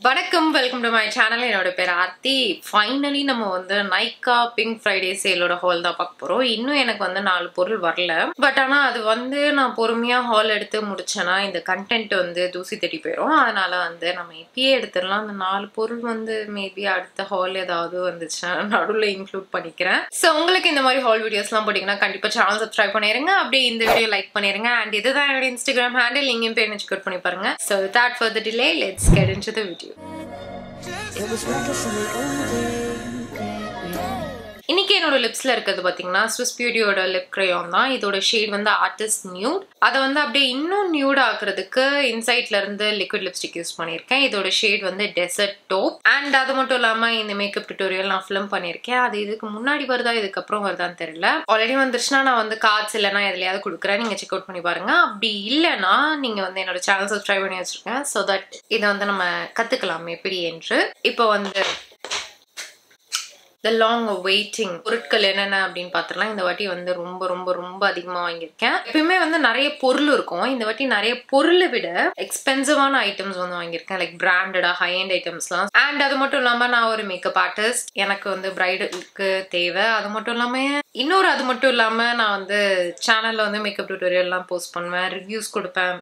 வணக்கம் welcome to my channel என்னோட பேர் ஆர்த்தி ஃபைனலி நம்ம வந்து நைக்கா பிங்க் ஃப்ரைடே சேலோட ஹால் தான் பார்க்க போறோம் இன்னும் எனக்கு வந்து நாலு பொருள் வரல பட் ஆனா அது வந்து நான் பொறுமையா ஹால் எடுத்து முடிச்சேன்னா இந்த கண்டென்ட் வந்து தூசி தட்டி போயிடும் அதனால வந்து நம்ம இப்பயே எடுத்துடலாம் அந்த நாலு பொருள் வந்து மேபி அடுத்த ஹால் ஏதாவது வந்துச்சுன்னா நடுவில் இன்க்ளூட் பண்ணிக்கிறேன் ஸோ உங்களுக்கு இந்த மாதிரி ஹால் வீடியோஸ்லாம் போட்டிங்கன்னா கண்டிப்பா சேனல் சப்ஸ்கிரைப் பண்ணிருங்க அப்படியே இந்த வீடியோ லைக் பண்ணிருங்க அண்ட் இதுதான் என்னோட இன்ஸ்டாகிராம் ஹேண்டில் நீங்க பேர் செக் அவுட் பண்ணி பாருங்க so without further delay let's get into the video It was reckless in the old days. இன்னைக்கு என்னோட லிப்ஸ்ல இருக்கிறது பாத்தீங்கன்னா ஸ்விஸ் பியூட்டியோட லிப் கிரையான் தான் இதோட ஷேட் வந்து ஆர்டிஸ்ட் நியூட் அதை வந்து அப்படியே இன்னும் நியூட் ஆக்குறதுக்கு இன்சைட்ல இருந்து லிக்விட் லிப்ஸ்டிக் யூஸ் பண்ணியிருக்கேன் இதோட ஷேட் வந்து டெசர்ட் டோப் அண்ட் அது மட்டும் இல்லாம இந்த மேக்கப் டியூட்டோரியல் நான் ஃபிலிம் பண்ணியிருக்கேன் அது இதுக்கு முன்னாடி வருதா இதுக்கப்புறம் வருதான்னு தெரியல ஆல்ரெடி வந்துருச்சுன்னா நான் வந்து கார்ட்ஸ் இல்லைனா எதுலையாவது கொடுக்குறேன் நீங்க செக் அவுட் பண்ணி பாருங்க அப்படி இல்லைன்னா நீங்க வந்து என்னோட சேனல் சப்ஸ்கிரைப் பண்ணி வச்சிருக்கேன் ஸோ தட் இதை வந்து நம்ம கத்துக்கலாம் எப்படி என்று இப்போ வந்து த லாங் வெயிட்டிங் பொருட்கள் என்னென்ன அப்படின்னு பார்த்துலாம் இந்த வாட்டி வந்து ரொம்ப ரொம்ப ரொம்ப அதிகமாக வாங்கியிருக்கேன் எப்பயுமே வந்து நிறைய பொருள் இருக்கும் இந்த வாட்டி நிறைய பொருளை விட எக்ஸ்பென்சிவான ஐட்டம்ஸ் வந்து வாங்கியிருக்கேன் லைக் பிராண்டடா ஹை அண்ட் ஐட்டம்ஸ்லாம் அண்ட் அது மட்டும் இல்லாமல் நான் ஒரு மேக்கப் ஆர்டிஸ்ட் எனக்கு வந்து பிரைடலுக்கு தேவை அது மட்டும் இல்லாமல் இன்னொரு அது மட்டும் இல்லாமல் நான் வந்து சேனலில் வந்து மேக்கப் டியூட்டோரியல்லாம் போஸ்ட் பண்ணுவேன் ரிவ்யூஸ் கொடுப்பேன்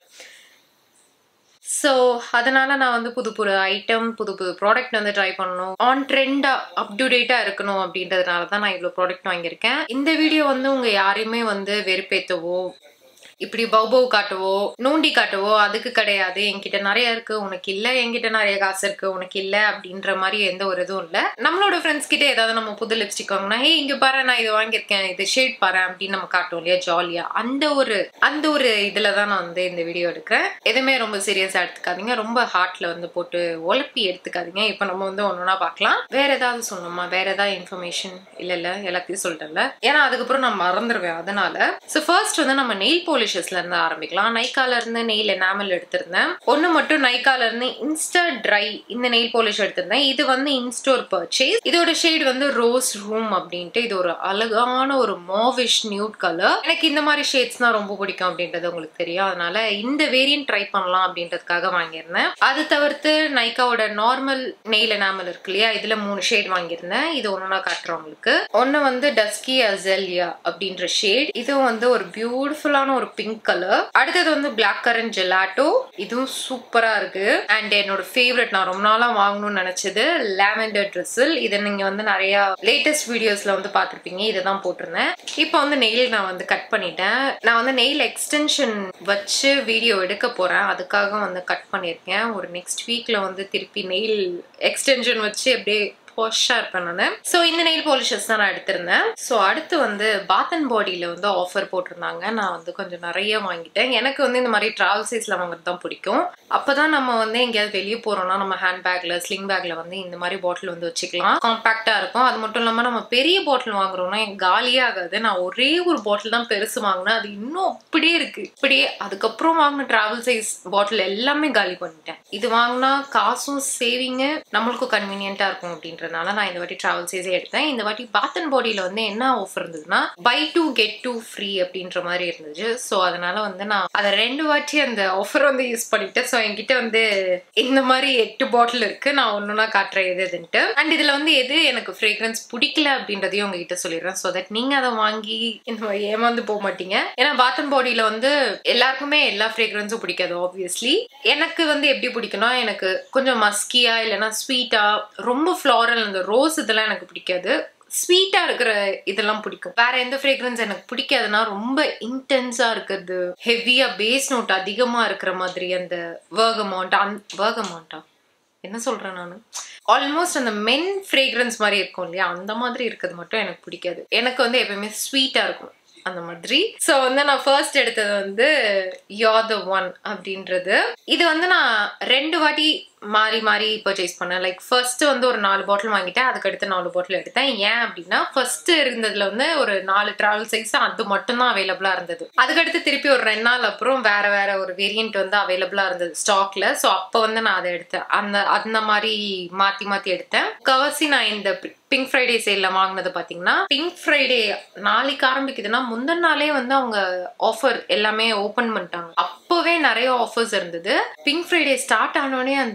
ஸோ அதனால நான் வந்து புது புது ஐட்டம் புது புது ப்ராடக்ட் வந்து ட்ரை பண்ணணும் ஆன் ட்ரெண்டா அப் டு டேட்டா இருக்கணும் அப்படின்றதுனால தான் நான் இவ்வளோ ப்ராடக்ட் வாங்கியிருக்கேன் இந்த வீடியோ வந்து உங்க யாரையுமே வந்து வெறுப்பேத்தவோ இப்படி பௌபவ் காட்டவோ நோண்டி காட்டவோ அதுக்கு கிடையாது என்கிட்ட நிறைய இருக்கு உனக்கு இல்ல என்கிட்ட நிறைய காசு இருக்கு உனக்கு இல்ல அப்படின்ற மாதிரி எந்த ஒரு இதுவும் இல்ல நம்மளோட ஃப்ரெண்ட்ஸ் கிட்ட ஏதாவது நம்ம புது லிப்ஸ்டிக் வாங்கினா ஹே இங்க பாரு நான் இது வாங்கியிருக்கேன் இது ஷேட் பாரு அப்படின்னு நம்ம காட்டுவோம் இல்லையா ஜாலியா அந்த ஒரு அந்த ஒரு இதுல தான் நான் வந்து இந்த வீடியோ எடுக்கிறேன் எதுவுமே ரொம்ப சீரியஸா எடுத்துக்காதீங்க ரொம்ப ஹார்ட்ல வந்து போட்டு உழப்பி எடுத்துக்காதீங்க இப்போ நம்ம வந்து ஒன்னொன்னா பார்க்கலாம் வேற ஏதாவது சொல்லணுமா வேற ஏதாவது இன்ஃபர்மேஷன் இல்ல இல்ல எல்லாத்தையும் சொல்லிட்டேன்ல ஏன்னா அதுக்கப்புறம் நான் மறந்துடுவேன் அதனால ஸோ ஃபர்ஸ்ட் வந்து நம்ம நெயில் பாலிஷஸ்ல இருந்து ஆரம்பிக்கலாம் நைக்கால இருந்து நெயில் எனாமல் எடுத்திருந்தேன் ஒன்னு மட்டும் நைக்கால இருந்து இன்ஸ்டா ட்ரை இந்த நெயில் பாலிஷ் எடுத்திருந்தேன் இது வந்து இன்ஸ்டோர் பர்ச்சேஸ் இதோட ஷேட் வந்து ரோஸ் ரூம் அப்படின்ட்டு இது ஒரு அழகான ஒரு மாவிஷ் நியூட் கலர் எனக்கு இந்த மாதிரி ஷேட்ஸ் தான் ரொம்ப பிடிக்கும் அப்படின்றது உங்களுக்கு தெரியும் அதனால இந்த வேரியன்ட் ட்ரை பண்ணலாம் அப்படின்றதுக்காக வாங்கியிருந்தேன் அது தவிர்த்து நைக்காவோட நார்மல் நெயில் எனாமல் இருக்கு இல்லையா இதுல மூணு ஷேட் வாங்கியிருந்தேன் இது ஒன்னொன்னா காட்டுறேன் உங்களுக்கு ஒன்னு வந்து டஸ்கி அசெலியா அப்படின்ற ஷேட் இதுவும் வந்து ஒரு பியூட்டிஃபுல்லான ஒரு பிங்க் கலர் அடுத்தது வந்து பிளாக் கரண்ட் ஜெலாட்டோ இதுவும் சூப்பரா இருக்கு அண்ட் என்னோட ஃபேவரட் நான் ரொம்ப நாளா வாங்கணும்னு நினைச்சது லாவெண்டர் ட்ரெஸ்ஸில் இதை நீங்க வந்து நிறைய லேட்டஸ்ட் வீடியோஸ்ல வந்து பார்த்திருப்பீங்க இதை தான் போட்டிருந்தேன் இப்போ வந்து நெயில் நான் வந்து கட் பண்ணிட்டேன் நான் வந்து நெயில் எக்ஸ்டென்ஷன் வச்சு வீடியோ எடுக்க போறேன் அதுக்காக வந்து கட் பண்ணியிருக்கேன் ஒரு நெக்ஸ்ட் வீக்ல வந்து திருப்பி நெயில் எக்ஸ்டென்ஷன் வச்சு அப்படியே பாஷா இருப்பேன் நான் ஸோ இந்த நெயில் பாலிஷஸ் தான் நான் எடுத்திருந்தேன் ஸோ அடுத்து வந்து பாத் அண்ட் பாடியில் வந்து ஆஃபர் போட்டிருந்தாங்க நான் வந்து கொஞ்சம் நிறைய வாங்கிட்டேன் எனக்கு வந்து இந்த மாதிரி ட்ராவல் சைஸில் வாங்குறது தான் பிடிக்கும் அப்போ தான் நம்ம வந்து எங்கேயாவது வெளியே போகிறோம்னா நம்ம ஹேண்ட் பேக்கில் ஸ்லிங் பேக்கில் வந்து இந்த மாதிரி பாட்டில் வந்து வச்சுக்கலாம் காம்பேக்டாக இருக்கும் அது மட்டும் இல்லாமல் நம்ம பெரிய பாட்டில் வாங்குறோம்னா எனக்கு காலியே ஆகாது நான் ஒரே ஒரு பாட்டில் தான் பெருசு வாங்கினேன் அது இன்னும் அப்படியே இருக்கு இப்படியே அதுக்கப்புறம் வாங்கின ட்ராவல் சைஸ் பாட்டில் எல்லாமே காலி பண்ணிட்டேன் இது வாங்கினா காசும் சேவிங்கு நம்மளுக்கும் கன்வீனியன்ட்டாக இருக்கும் அப்படின்ற அப்படின்றனால நான் இந்த வாட்டி டிராவல் சைஸே எடுத்தேன் இந்த வாட்டி பாத் அண்ட் பாடியில் வந்து என்ன ஆஃபர் இருந்ததுன்னா buy two get two free அப்படின்ற மாதிரி இருந்துச்சு ஸோ அதனால வந்து நான் அதை ரெண்டு வாட்டி அந்த ஆஃபர் வந்து யூஸ் பண்ணிட்டேன் ஸோ என்கிட்ட வந்து இந்த மாதிரி எட்டு பாட்டில் இருக்கு நான் ஒன்றுனா காட்டுறேன் எது எதுன்ட்டு அண்ட் இதில் வந்து எது எனக்கு ஃப்ரேக்ரன்ஸ் பிடிக்கல அப்படின்றதையும் உங்ககிட்ட சொல்லிடுறேன் ஸோ தட் நீங்கள் அதை வாங்கி இந்த மாதிரி ஏமாந்து போக மாட்டீங்க ஏன்னா பாத் அண்ட் பாடியில் வந்து எல்லாருக்குமே எல்லா ஃப்ரேக்ரன்ஸும் பிடிக்காது ஆப்வியஸ்லி எனக்கு வந்து எப்படி பிடிக்கும்னா எனக்கு கொஞ்சம் மஸ்கியா இல்லைன்னா ஸ்வீட்டா ரொம்ப ஃப்ளாரல் அந்த ரோஸ் இதெல்லாம் எனக்கு பிடிக்காது ஸ்வீட்டா இருக்கிற இதெல்லாம் பிடிக்கும் வேற எந்த ஃப்ரேக்ரன்ஸ் எனக்கு பிடிக்காதுன்னா ரொம்ப இன்டென்ஸா இருக்கிறது ஹெவியா பேஸ் நோட் அதிகமா இருக்கிற மாதிரி அந்த வேர்கமாண்ட் அந் வேர்கமாண்டா என்ன சொல்றேன் நான் ஆல்மோஸ்ட் அந்த மென் ஃப்ரேக்ரன்ஸ் மாதிரி இருக்கும் இல்லையா அந்த மாதிரி இருக்கிறது மட்டும் எனக்கு பிடிக்காது எனக்கு வந்து எப்பயுமே ஸ்வீட்டா இருக்கும் அந்த மாதிரி ஸோ வந்து நான் ஃபர்ஸ்ட் எடுத்தது வந்து யோ த ஒன் அப்படின்றது இது வந்து நான் ரெண்டு வாட்டி மாறி மாறி பர்ச்சேஸ் பண்ணேன் லைக் ஃபர்ஸ்ட் வந்து ஒரு நாலு பாட்டில் வாங்கிட்டேன் அதுக்கடுத்து நாலு பாட்டில் எடுத்தேன் ஏன் அப்படின்னா ஃபர்ஸ்ட் இருந்ததுல வந்து ஒரு நாலு டிராவல் சைஸ் அது மட்டும் தான் அவைலபிளா இருந்தது அதுக்கடுத்து திருப்பி ஒரு ரெண்டு நாள் அப்புறம் வேற வேற ஒரு வேரியன்ட் வந்து அவைலபிளா இருந்தது ஸ்டாக்ல ஸோ அப்போ வந்து நான் அதை எடுத்தேன் அந்த அந்த மாதிரி மாத்தி மாத்தி எடுத்தேன் கவசி நான் இந்த பிங்க் ஃப்ரைடே சேல்ல வாங்கினது பாத்தீங்கன்னா பிங்க் ஃப்ரைடே நாளைக்கு ஆரம்பிக்குதுன்னா முந்தின நாளே வந்து அவங்க ஆஃபர் எல்லாமே ஓபன் பண்ணிட்டாங்க அப்பவே நிறைய ஆஃபர்ஸ் இருந்தது பிங்க் ஃப்ரைடே ஸ்டார்ட் ஆனோடனே அந்த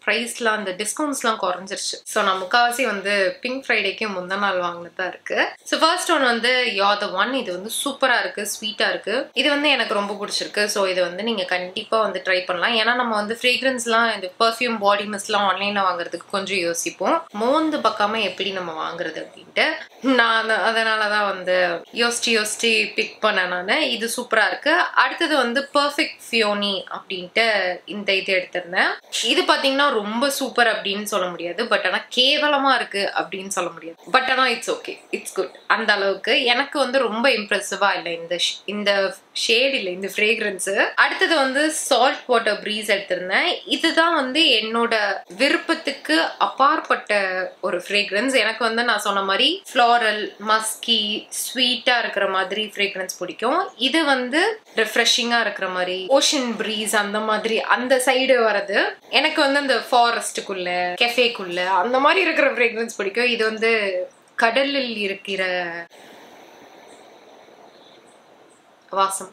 ப்ரைஸ்லாம் அந்த டிஸ்கவுண்ட்ஸ்லாம் குறைஞ்சிருச்சு ஸோ நான் முக்காவாசி வந்து பிங்க் ஃப்ரைடேக்கு முந்தின நாள் வாங்கினது தான் இருக்கு ஸோ ஃபர்ஸ்ட் ஒன் வந்து யா த ஒன் இது வந்து சூப்பரா இருக்கு ஸ்வீட்டா இருக்கு இது வந்து எனக்கு ரொம்ப பிடிச்சிருக்கு ஸோ இது வந்து நீங்க கண்டிப்பா வந்து ட்ரை பண்ணலாம் ஏன்னா நம்ம வந்து ஃப்ரேக்ரன்ஸ்லாம் இந்த பர்ஃப்யூம் பாடி மிஸ்ட்லாம் ஆன்லைன்ல வாங்குறதுக்கு கொஞ்சம் யோசிப்போம் மோந்து பக்காம எப்படி நம்ம வாங்குறது அப்படின்ட்டு நான் அத- அதனாலதான் வந்து யோசிச்சு யோசிச்சு பிக் பண்ணேன் நான் இது சூப்பரா இருக்கு அடுத்தது வந்து பர்ஃபெக்ட் ஃபியோனி அப்படின்ட்டு இந்த இது எடுத்திருந்தேன் இது பாத்தீங்கன்னா ரொம்ப சூப்பர் அப்படின்னு சொல்ல முடியாது பட் ஆனா கேவலமா இருக்கு அப்படின்னு சொல்ல முடியாது பட் ஆனா இட்ஸ் ஓகே இட்ஸ் குட் அந்த அளவுக்கு எனக்கு வந்து ரொம்ப இம்ப்ரெசிவா இல்லை இந்த sh- இந்த ஷேட் இல்லை இந்த ஃப்ரேக்ரன்ஸ் அடுத்தது வந்து சால்ட் வாட்டர் ப்ரீஸ் எடுத்திருந்தேன் இதுதான் வந்து என்னோட விருப்பத்துக்கு அப்பாற்பட்ட ஒரு ஃப்ரேக்ரன்ஸ் எனக்கு வந்து நான் சொன்ன மாதிரி ஃப்ளாரல் மஸ்கி ஸ்வீட்டா இருக்கிற மாதிரி ஃப்ரேக்ரன்ஸ் பிடிக்கும் இது வந்து ரிஃப்ரெஷிங்கா இருக்கிற மாதிரி ஓஷன் ப்ரீஸ் அந்த மாதிரி அந்த சைடு வரது எனக்கு வந்து அந்த ஃபாரஸ்ட்டுக்குள்ள கெஃபேக்குள்ள அந்த மாதிரி இருக்கிற ஃப்ரேக்ரன்ஸ் பிடிக்கும் இது வந்து கடலில் இருக்கிற வாசம்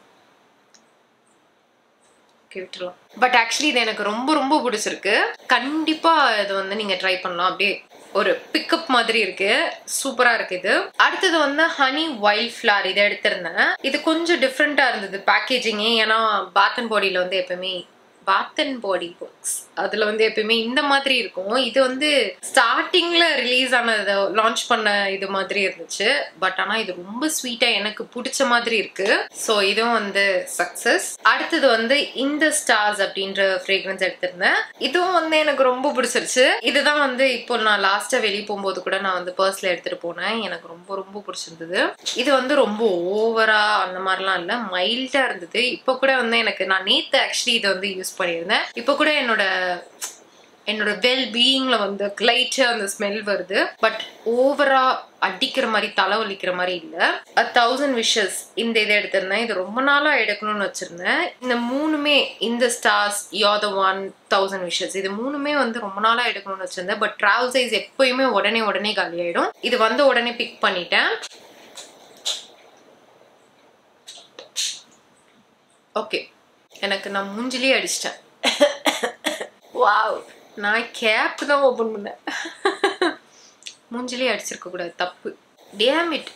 Okay, விட்டுறலாம் பட் ஆக்சுவலி இது எனக்கு ரொம்ப ரொம்ப பிடிச்சிருக்கு கண்டிப்பா இது வந்து நீங்க ட்ரை பண்ணலாம் அப்படியே ஒரு பிக்கப் மாதிரி இருக்கு சூப்பரா இருக்கு இது அடுத்தது வந்து ஹனி வைல்ட் ஃபிளார் இதை எடுத்திருந்தேன் இது கொஞ்சம் டிஃப்ரெண்டா இருந்தது பேக்கேஜிங்கே ஏன்னா பாத் அண்ட் பாடியில வந்து எப்பவுமே பாத் அண்ட் பாடி ஒர்க்ஸ் அதுல வந்து எப்பயுமே இந்த மாதிரி இருக்கும் இது வந்து ஸ்டார்டிங்ல ரிலீஸ் ஆனது லான்ச் பண்ண இது மாதிரி இருந்துச்சு பட் ஆனா இது ரொம்ப ஸ்வீட்டா எனக்கு பிடிச்ச மாதிரி இருக்கு ஸோ இதுவும் வந்து சக்சஸ் அடுத்தது வந்து இந்த ஸ்டார்ஸ் அப்படின்ற ஃப்ரேக்ரன்ஸ் எடுத்திருந்தேன் இதுவும் வந்து எனக்கு ரொம்ப பிடிச்சிருச்சு இதுதான் வந்து இப்போ நான் லாஸ்டா வெளியே போகும்போது கூட நான் வந்து பர்ஸ்ல எடுத்துட்டு போனேன் எனக்கு ரொம்ப ரொம்ப பிடிச்சிருந்தது இது வந்து ரொம்ப ஓவரா அந்த மாதிரிலாம் இல்ல மைல்டா இருந்தது இப்போ கூட வந்து எனக்கு நான் நேத்து ஆக்சுவலி இதை வந்து யூஸ் பண்ணியிருந்தேன் இப்போ கூட என்னோட என்னோட வெல் பீயிங்ல வந்து லைட்டா அந்த ஸ்மெல் வருது பட் ஓவரா அடிக்கிற மாதிரி தலை வலிக்கிற மாதிரி இல்ல அ தௌசண்ட் விஷஸ் இந்த இதை எடுத்திருந்தேன் இது ரொம்ப நாளா எடுக்கணும்னு வச்சிருந்தேன் இந்த மூணுமே இந்த ஸ்டார்ஸ் யோ த ஒன் தௌசண்ட் விஷஸ் இது மூணுமே வந்து ரொம்ப நாளா எடுக்கணும்னு வச்சிருந்தேன் பட் டிராவல் சைஸ் எப்பயுமே உடனே உடனே காலி ஆயிடும் இது வந்து உடனே பிக் பண்ணிட்டேன் ஓகே எனக்கு நான் மூஞ்சிலே அடிச்சிட்டேன் வாவ் நான் கேப் தான் ஓப்பன் பண்ணேன் மூஞ்சிலே அடிச்சிருக்க கூடாது தப்பு டேமிட்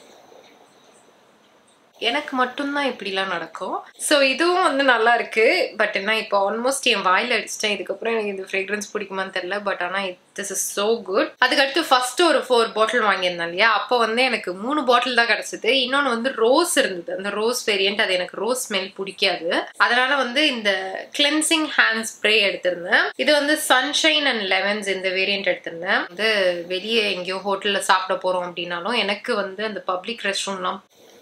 எனக்கு மட்டும்தான் இப்படிலாம் நடக்கும் ஸோ இதுவும் வந்து நல்லா இருக்கு பட் என்ன இப்போ ஆல்மோஸ்ட் என் வாயில் அடிச்சிட்டேன் இதுக்கப்புறம் எனக்கு இந்த ஃப்ரேக்ரன்ஸ் பிடிக்குமான்னு தெரியல பட் ஆனால் திஸ் இஸ் ஸோ குட் அதுக்கடுத்து ஃபர்ஸ்ட் ஒரு ஃபோர் பாட்டில் வாங்கியிருந்தேன் இல்லையா அப்போ வந்து எனக்கு மூணு பாட்டில் தான் கிடைச்சது இன்னொன்று வந்து ரோஸ் இருந்தது அந்த ரோஸ் வேரியன்ட் அது எனக்கு ரோஸ் ஸ்மெல் பிடிக்காது அதனால வந்து இந்த கிளென்சிங் ஹேண்ட் ஸ்ப்ரே எடுத்திருந்தேன் இது வந்து சன்ஷைன் அண்ட் லெமன்ஸ் இந்த வேரியன்ட் எடுத்திருந்தேன் வந்து வெளியே எங்கேயோ ஹோட்டல்ல சாப்பிட போறோம் அப்படின்னாலும் எனக்கு வந்து அந்த பப்ளிக் ரெஸ்ட் ரூம்லாம்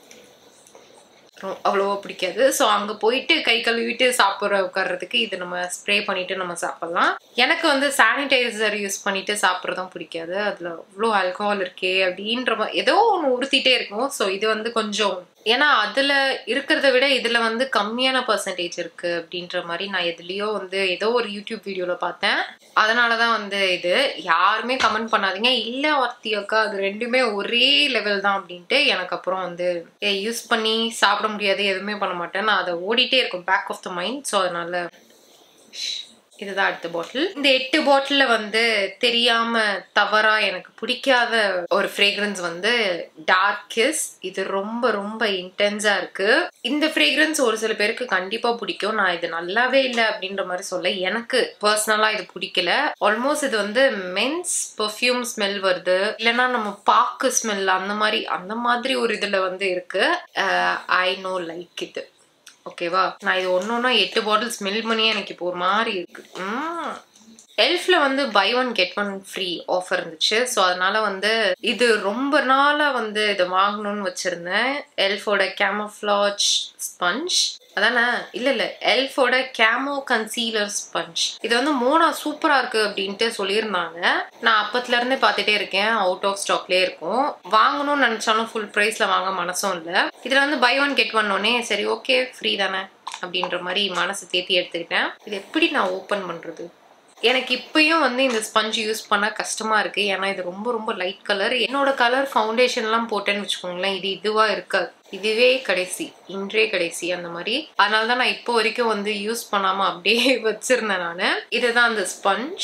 ரொ- அவ்வளவா பிடிக்காது ஸோ அங்கே போயிட்டு கை கழுவிட்டு சாப்பிட்ற உட்கார்றதுக்கு இது நம்ம ஸ்ப்ரே பண்ணிட்டு நம்ம சாப்பிடலாம் எனக்கு வந்து சானிடைசர் யூஸ் பண்ணிட்டு சாப்பிட்றதும் பிடிக்காது அதில் அவ்வளோ ஆல்கஹால் இருக்கே அப்படின்ற மாதிரி ஏதோ ஒன்று உறுத்திட்டே இருக்கும் ஸோ இது வந்து கொஞ்சம் ஏன்னா அதில் இருக்கிறத விட இதில் வந்து கம்மியான பர்சன்டேஜ் இருக்கு அப்படின்ற மாதிரி நான் எதுலேயோ வந்து ஏதோ ஒரு யூடியூப் வீடியோவில் பார்த்தேன் அதனால தான் வந்து இது யாருமே கமெண்ட் பண்ணாதீங்க இல்லை ஒருத்தி அக்கா அது ரெண்டுமே ஒரே லெவல் தான் அப்படின்ட்டு எனக்கு அப்புறம் வந்து யூஸ் பண்ணி சாப்பிட முடியாது எதுவுமே பண்ண மாட்டேன் நான் அதை ஓடிட்டே இருக்கும் back of the mind so அதனால இதுதான் அடுத்த பாட்டில் இந்த எட்டு பாட்டில்ல வந்து தெரியாம தவறா எனக்கு பிடிக்காத ஒரு ஃப்ரேக்ரன்ஸ் வந்து டார்க் கிஸ் இது ரொம்ப ரொம்ப இன்டென்ஸா இருக்கு இந்த ஃப்ரேக்ரன்ஸ் ஒரு சில பேருக்கு கண்டிப்பா பிடிக்கும் நான் இது நல்லாவே இல்லை அப்படின்ற மாதிரி சொல்ல எனக்கு பர்சனலா இது பிடிக்கல ஆல்மோஸ்ட் இது வந்து மென்ஸ் பெர்ஃப்யூம் ஸ்மெல் வருது இல்லைன்னா நம்ம பாக்கு ஸ்மெல் அந்த மாதிரி அந்த மாதிரி ஒரு இதுல வந்து இருக்கு ஐ நோ லைக் இது ஓகேவா நான் இது ஒன்று ஒன்றா எட்டு பாட்டில் ஸ்மெல் பண்ணியே எனக்கு இப்போ ஒரு மாதிரி இருக்கு எல்ஃப்ல வந்து buy one get one free offer இருந்துச்சு ஸோ அதனால வந்து இது ரொம்ப நாளா வந்து இதை வாங்கணும்னு வச்சிருந்தேன் எல்ஃபோட கேமோஃப்ளாஜ் ஸ்பஞ்ச் அதானே இல்ல இல்ல எல்ஃபோட கேமோ கன்சீலர் ஸ்பஞ்ச் இது வந்து மோனா சூப்பரா இருக்கு அப்படின்ட்டு சொல்லியிருந்தாங்க நான் அப்பத்துல இருந்தே பார்த்துட்டே இருக்கேன் அவுட் ஆஃப் ஸ்டாக்லேயே இருக்கும் வாங்கணும்னு நினைச்சாலும் ஃபுல் பிரைஸ்ல வாங்க மனசும் இல்ல இதுல வந்து பை ஒன் கெட் ஒன் உடனே சரி ஓகே ஃப்ரீ தானே அப்படின்ற மாதிரி மனசு தேத்தி எடுத்துக்கிட்டேன் இது எப்படி நான் ஓப்பன் பண்றது எனக்கு இப்பயும் வந்து இந்த ஸ்பஞ்ச் யூஸ் பண்ண கஷ்டமா இருக்கு ஏன்னா இது ரொம்ப ரொம்ப லைட் கலர் என்னோட கலர் ஃபவுண்டேஷன்லாம் போட்டேன்னு வச்சுக்கோங்களேன் இது இதுவா இருக்காது இதுவே கடைசி இன்றே கடைசி அந்த மாதிரி அதனால தான் நான் இப்போ வரைக்கும் வந்து யூஸ் பண்ணாம அப்படியே வச்சிருந்தேன் நான் இதுதான் அந்த ஸ்பஞ்ச்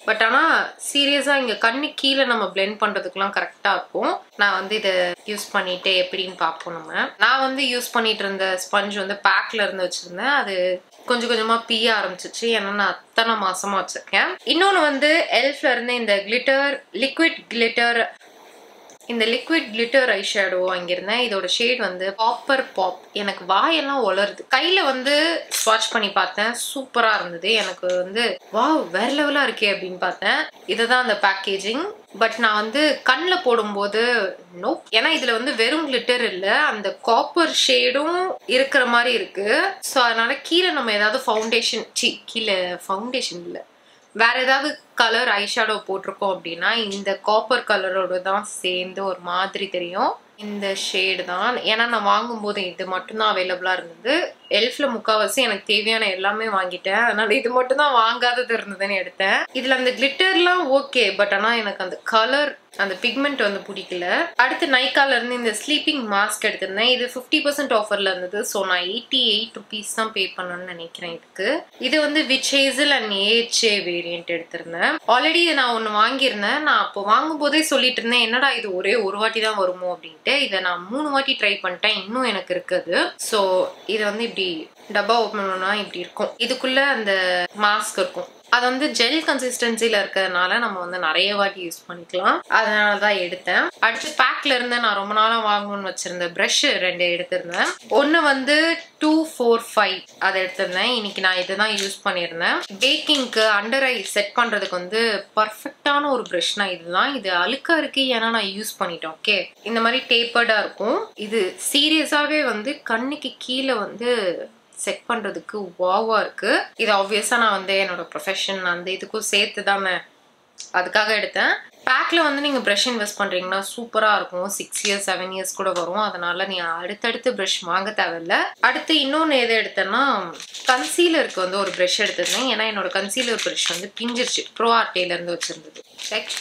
பட் ஆனால் சீரியஸாக இங்கே கண்ணு கீழே நம்ம blend பண்ணுறதுக்குலாம் கரெக்டாக இருக்கும் நான் வந்து இதை யூஸ் பண்ணிட்டு எப்படின்னு பார்ப்போம் நம்ம நான் வந்து யூஸ் பண்ணிட்டு இருந்த ஸ்பஞ்ச் வந்து பேக்ல இருந்து வச்சிருந்தேன் அது கொஞ்சம் கொஞ்சமா பிய ஆரம்பிச்சிச்சு ஏன்னா நான் அத்தனை மாசமா வச்சிருக்கேன் இன்னொன்று வந்து எல்ஃப்ல இருந்து இந்த கிளிட்டர் லிக்விட் கிளிட்டர் இந்த லிக்விட் கிளிட்டர் ஐ ஷேடோ வாங்கியிருந்தேன் இதோட ஷேட் வந்து காப்பர் பாப் எனக்கு வாயெல்லாம் உலருது கையில வந்து ஸ்வாட்ச் பண்ணி பார்த்தேன் சூப்பரா இருந்தது எனக்கு வந்து வாவ் வேற லெவலா இருக்கே அப்படின்னு பார்த்தேன் இதுதான் அந்த பேக்கேஜிங் பட் நான் வந்து கண்ணில் போடும்போது நோ ஏன்னா இதுல வந்து வெறும் கிளிட்டர் இல்லை அந்த காப்பர் ஷேடும் இருக்கிற மாதிரி இருக்கு ஸோ அதனால கீழே நம்ம ஏதாவது ஃபவுண்டேஷன் சி கீழே ஃபவுண்டேஷன் இல்லை வேற ஏதாவது கலர் ஐஷேடோ போட்டிருக்கோம் அப்படின்னா இந்த காப்பர் கலரோட தான் சேர்ந்து ஒரு மாதிரி தெரியும் இந்த ஷேடு தான் ஏன்னா நான் வாங்கும்போது இது மட்டும்தான் அவைலபிளா இருந்தது எல்ஃப்ல முக்காவாசி எனக்கு தேவையான எல்லாமே வாங்கிட்டேன் அதனால இது மட்டும் தான் வாங்காதது இருந்ததுன்னு எடுத்தேன் இதுல அந்த கிளிட்டர்லாம் ஓகே பட் ஆனா எனக்கு அந்த கலர் அந்த பிக்மெண்ட் வந்து பிடிக்கல அடுத்து நைக்கால இருந்து இந்த ஸ்லீப்பிங் மாஸ்க் எடுத்திருந்தேன் இது ஃபிஃப்டி பர்சன்ட் ஆஃபர்ல இருந்தது ஸோ நான் எயிட்டி எயிட் ருபீஸ் தான் பே பண்ணணும்னு நினைக்கிறேன் இதுக்கு இது வந்து விச் ஹேசல் அண்ட் ஏஹே வேரியன்ட் எடுத்திருந்தேன் ஆல்ரெடி இதை நான் ஒன்று வாங்கியிருந்தேன் நான் அப்போ வாங்கும் போதே சொல்லிட்டு இருந்தேன் என்னடா இது ஒரே ஒரு வாட்டி தான் வருமோ அப்படின்ட்டு இதை நான் மூணு வாட்டி ட்ரை பண்ணிட்டேன் இன்னும் எனக்கு இருக்குது ஸோ இது வந்து இப்படி டப்பா ஓப்பன் பண்ணா இப்படி இருக்கும் இதுக்குள்ள அந்த மாஸ்க் இருக்கும் அது வந்து ஜெல் கன்சிஸ்டன்சில இருக்கிறதுனால நம்ம வந்து நிறைய வாட்டி யூஸ் பண்ணிக்கலாம் அதனால தான் எடுத்தேன் அடுத்து பேக்ல இருந்து நான் ரொம்ப நாளா வாங்கணும்னு வச்சிருந்த ப்ரஷ் ரெண்டு எடுத்திருந்தேன் ஒன்னு வந்து டூ ஃபோர் ஃபைவ் அதை எடுத்திருந்தேன் இன்னைக்கு நான் இதுதான் யூஸ் பண்ணியிருந்தேன் பேக்கிங்க்கு அண்டர் ஐ செட் பண்றதுக்கு வந்து பர்ஃபெக்டான ஒரு ப்ரஷ்னா இதுதான் இது அழுக்கா இருக்கு ஏன்னா நான் யூஸ் பண்ணிட்டேன் ஓகே இந்த மாதிரி டேப்பர்டா இருக்கும் இது சீரியஸாவே வந்து கண்ணுக்கு கீழே வந்து செட் பண்றதுக்கு வாவா இருக்கு இது ஆப்வியஸா நான் வந்து என்னோட ப்ரொஃபஷன் அந்த இதுக்கும் சேர்த்து தானே அதுக்காக எடுத்தேன் பேக்ல வந்து நீங்க ப்ரஷ் இன்வெஸ்ட் பண்றீங்கன்னா சூப்பரா இருக்கும் சிக்ஸ் இயர்ஸ் செவன் இயர்ஸ் கூட வரும் அதனால நீ அடுத்தடுத்து ப்ரஷ் வாங்க தேவையில்ல அடுத்து இன்னொன்று எது எடுத்தேன்னா கன்சீலருக்கு வந்து ஒரு ப்ரஷ் எடுத்திருந்தேன் ஏன்னா என்னோட கன்சீலர் ப்ரஷ் வந்து பிஞ்சிருச்சு ப்ரோ ஆர்டேல இருந்து வச்சிருந்தது செக்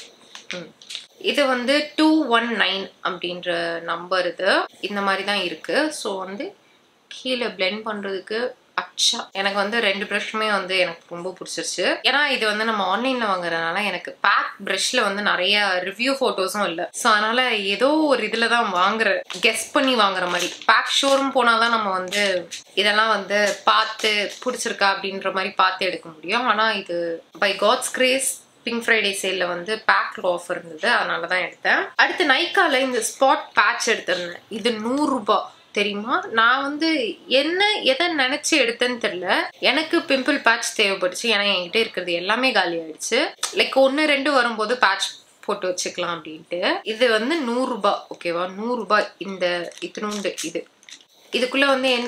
ம் இது வந்து டூ ஒன் நைன் அப்படின்ற நம்பர் இது இந்த மாதிரி தான் இருக்கு ஸோ வந்து கீழே பிளெண்ட் பண்றதுக்கு அச்சா எனக்கு வந்து ரெண்டு ப்ரஷ்மே வந்து எனக்கு ரொம்ப பிடிச்சிருச்சு ஏன்னா இது வந்து நம்ம ஆன்லைன்ல வாங்குறதுனால எனக்கு பேக் ப்ரஷ்ல வந்து நிறைய ரிவ்யூ ஃபோட்டோஸும் இல்லை ஸோ அதனால ஏதோ ஒரு இதுல தான் வாங்குற கெஸ் பண்ணி வாங்குற மாதிரி பேக் ஷோரூம் போனாதான் நம்ம வந்து இதெல்லாம் வந்து பார்த்து பிடிச்சிருக்கா அப்படின்ற மாதிரி பார்த்து எடுக்க முடியும் ஆனா இது by God's grace pink Friday சேலில் வந்து பேக்கில் ஆஃபர் இருந்தது அதனால தான் எடுத்தேன் அடுத்து நைக்கால இந்த ஸ்பாட் பேட்ச் எடுத்திருந்தேன் இது நூறுரூபா தெரியுமா நான் வந்து என்ன எதை நினைச்சு எடுத்தேன்னு தெரியல எனக்கு பிம்பிள் பேட்ச் தேவைப்பட்டுச்சு ஏன்னா என்கிட்ட இருக்கிறது எல்லாமே காலி ஆயிடுச்சு லைக் ஒன்று ரெண்டு வரும்போது பேட்ச் போட்டு வச்சுக்கலாம் அப்படின்ட்டு இது வந்து நூறுரூபா ஓகேவா நூறுரூபா இந்த இத்தினூண்டு இது இதுக்குள்ள வந்து என்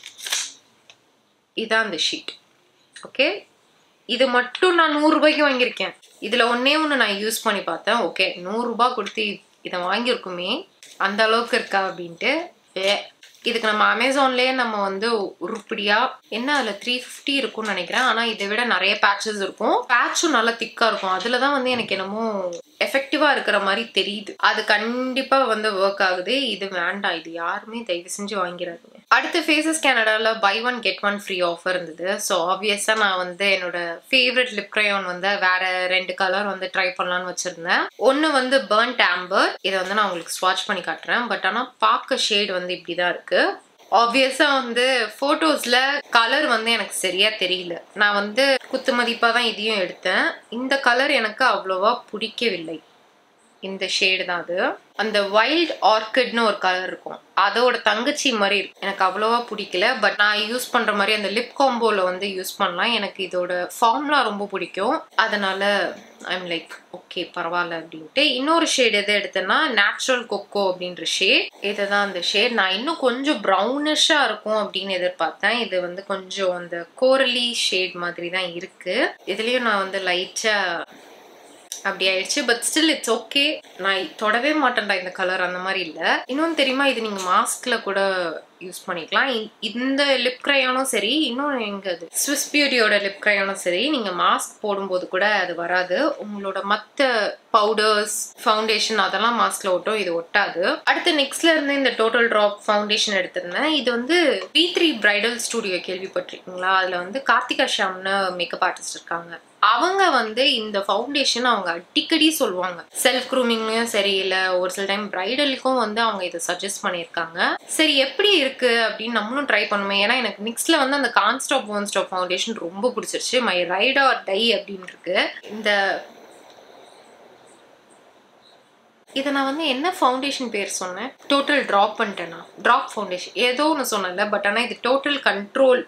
இதான் அந்த ஷீட் ஓகே இது மட்டும் நான் நூறு ரூபாய்க்கு வாங்கியிருக்கேன் இதுல ஒன்னே ஒன்று நான் யூஸ் பண்ணி பார்த்தேன் ஓகே நூறு ரூபாய் கொடுத்து இதை வாங்கியிருக்குமே அந்த அளவுக்கு இருக்கா அப்படின்ட்டு ஏ இதுக்கு நம்ம அமேசான்லயே நம்ம வந்து உருப்படியா என்ன அதுல த்ரீ ஃபிஃப்டி இருக்கும்னு நினைக்கிறேன் ஆனா இதை விட நிறைய பேட்சஸ் இருக்கும் பேட்சும் நல்லா திக்கா இருக்கும் அதுலதான் வந்து எனக்கு என்னமோ எஃபெக்டிவா இருக்கிற மாதிரி தெரியுது அது கண்டிப்பா வந்து ஒர்க் ஆகுது இது வேண்டாம் இது யாருமே தயவு செஞ்சு வாங்கிறாதீங்க அடுத்து ஃபேஸஸ் கேனடால buy one get one free offer இருந்தது ஸோ ஆப்வியஸா நான் வந்து என்னோட ஃபேவரட் லிப் க்ரையான் வந்து வேற ரெண்டு கலர் வந்து ட்ரை பண்ணலாம்னு வச்சிருந்தேன் ஒன்னு வந்து பர்ன்ட் ஆம்பர் இதை வந்து நான் உங்களுக்கு ஸ்வாட்ச் பண்ணி காட்டுறேன் பட் ஆனா பார்க்க ஷேட் வந்து இப்படிதான் இருக்கு ஆப்வியஸா வந்து போட்டோஸ்ல கலர் வந்து எனக்கு சரியா தெரியல நான் வந்து குத்து மதிப்பா தான் இதையும் எடுத்தேன் இந்த கலர் எனக்கு அவ்வளோவா பிடிக்கவில்லை இந்த ஷேடு தான் அது அந்த வைல்ட் ஆர்கிட்னு ஒரு கலர் இருக்கும் அதோட தங்கச்சி மாதிரி இருக்கும் எனக்கு அவ்வளோவா பிடிக்கல பட் நான் யூஸ் பண்ற மாதிரி அந்த லிப் காம்போல வந்து யூஸ் பண்ணலாம் எனக்கு இதோட ஃபார்ம்லாம் ரொம்ப பிடிக்கும் அதனால ஐம் லைக் ஓகே பரவாயில்ல அப்படின்ட்டு இன்னொரு ஷேட் எது எடுத்தேன்னா நேச்சுரல் கொக்கோ அப்படின்ற ஷேட் இதுதான் அந்த ஷேட் நான் இன்னும் கொஞ்சம் ப்ரௌனிஷா இருக்கும் அப்படின்னு எதிர்பார்த்தேன் இது வந்து கொஞ்சம் அந்த கோரலி ஷேட் மாதிரி தான் இருக்கு இதுலயும் நான் வந்து லைட்டா அப்படி ஆயிடுச்சு பட் ஸ்டில் இட்ஸ் ஓகே நான் தொடவே மாட்டேன்டா இந்த கலர் அந்த மாதிரி இல்லை இன்னொன்று தெரியுமா இது நீங்கள் மாஸ்கில் கூட யூஸ் பண்ணிக்கலாம் இ- இந்த லிப் க்ரையானும் சரி இன்னும் எங்க அது ஸ்விஸ் பியூட்டியோட லிப் க்ரையானும் சரி நீங்க மாஸ்க் போடும்போது கூட அது வராது உங்களோட மத்த பவுடர்ஸ் ஃபவுண்டேஷன் அதெல்லாம் மாஸ்க்ல ஒட்டும் இது ஒட்டாது அடுத்து நெக்ஸ்ட்ல இருந்து இந்த டோட்டல் ட்ராப் ஃபவுண்டேஷன் எடுத்திருந்தேன் இது வந்து பி த்ரீ பிரைடல் ஸ்டுடியோ கேள்விப்பட்டிருக்கீங்களா அதுல வந்து கார்த்திகா ஷாம்னு மேக்கப் ஆர்டிஸ்ட் இருக்காங்க அவங்க வந்து இந்த ஃபவுண்டேஷன் அவங்க அடிக்கடி சொல்லுவாங்க செல்ஃப் க்ரூமிங்லயும் சரி இல்ல ஒரு சில டைம் பிரைடலுக்கும் வந்து அவங்க இதை சஜஸ்ட் பண்ணியிருக்காங்க சரி எப்படி இருக்கு அப்படின்னு நம்மளும் ட்ரை பண்ணுமே ஏன்னா எனக்கு நெக்ஸ்ட்ல வந்து அந்த கான்ஸ்டாப் ஒன் ஸ்டாப் ஃபவுண்டேஷன் ரொம்ப பிடிச்சிருச்சு மை ரைட் ஆர் டை அப்படின்னு இருக்கு இந்த இதை நான் வந்து என்ன ஃபவுண்டேஷன் பேர் சொன்னேன் டோட்டல் ட்ராப் பண்ணிட்டேனா ட்ராப் ஃபவுண்டேஷன் ஏதோ ஒன்று சொன்னேன்ல பட் ஆனால் இது டோட்டல் கண்ட்ரோல்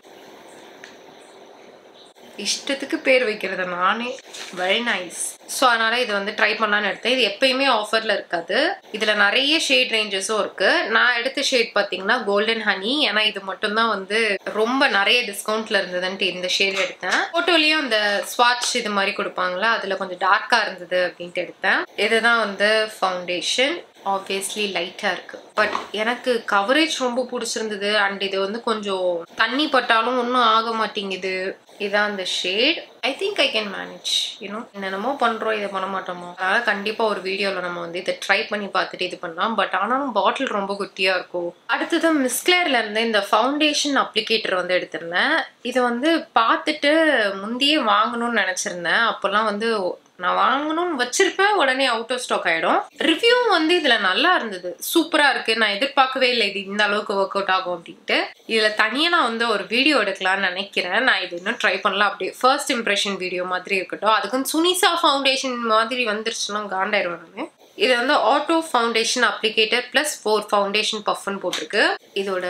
இஷ்டத்துக்கு பேர் வைக்கிறது நானே வெரி நைஸ் ஸோ அதனால இது வந்து ட்ரை பண்ணலான்னு எடுத்தேன் இது எப்பயுமே ஆஃபர்ல இருக்காது இதுல நிறைய ஷேட் ரேஞ்சஸும் இருக்கு நான் எடுத்த ஷேட் பார்த்தீங்கன்னா கோல்டன் ஹனி ஏன்னா இது மட்டும்தான் வந்து ரொம்ப நிறைய டிஸ்கவுண்ட்ல இருந்ததுன்ட்டு இந்த ஷேட் எடுத்தேன் ஃபோட்டோலயும் அந்த ஸ்வாட்ச் இது மாதிரி கொடுப்பாங்களா அதுல கொஞ்சம் டார்க்கா இருந்தது அப்படின்ட்டு எடுத்தேன் இதுதான் வந்து ஃபவுண்டேஷன் ஆப்வியஸ்லி லைட்டாக இருக்குது பட் எனக்கு கவரேஜ் ரொம்ப பிடிச்சிருந்தது அண்ட் இது வந்து கொஞ்சம் தண்ணி பட்டாலும் ஒன்றும் ஆக மாட்டேங்குது இதான் அந்த shade I think I can manage you know என்னென்னமோ பண்ணுறோம் இதை பண்ண மாட்டோமோ அதனால் கண்டிப்பாக ஒரு வீடியோவில் நம்ம வந்து இதை ட்ரை பண்ணி பார்த்துட்டு இது பண்ணலாம் பட் ஆனாலும் பாட்டில் ரொம்ப குட்டியாக இருக்கும் அடுத்தது மிஸ்கிளேர்ல இருந்து இந்த ஃபவுண்டேஷன் அப்ளிகேட்டர் வந்து எடுத்திருந்தேன் இது வந்து பார்த்துட்டு முந்தையே வாங்கணும்னு நினச்சிருந்தேன் அப்போல்லாம் வந்து நான் வாங்கணும்னு வச்சிருப்பேன் உடனே அவுட் ஆஃப் ஸ்டாக் ஆயிடும் ரிவ்யூ வந்து இதுல நல்லா இருந்தது சூப்பரா இருக்கு நான் எதிர்பார்க்கவே இல்லை இது இந்த அளவுக்கு ஒர்க் அவுட் ஆகும் அப்படின்ட்டு இதுல தனியா நான் வந்து ஒரு வீடியோ எடுக்கலாம்னு நினைக்கிறேன் நான் இது இன்னும் ட்ரை பண்ணல அப்படியே ஃபர்ஸ்ட் இம்ப்ரெஷன் வீடியோ மாதிரி இருக்கட்டும் அதுக்கும் சுனிசா ஃபவுண்டேஷன் மாதிரி வந்துருச்சுன்னா காண்டாயிருவேன் நான் இது வந்து auto foundation applicator plus four foundation பஃப்னு போட்டிருக்கு இதோட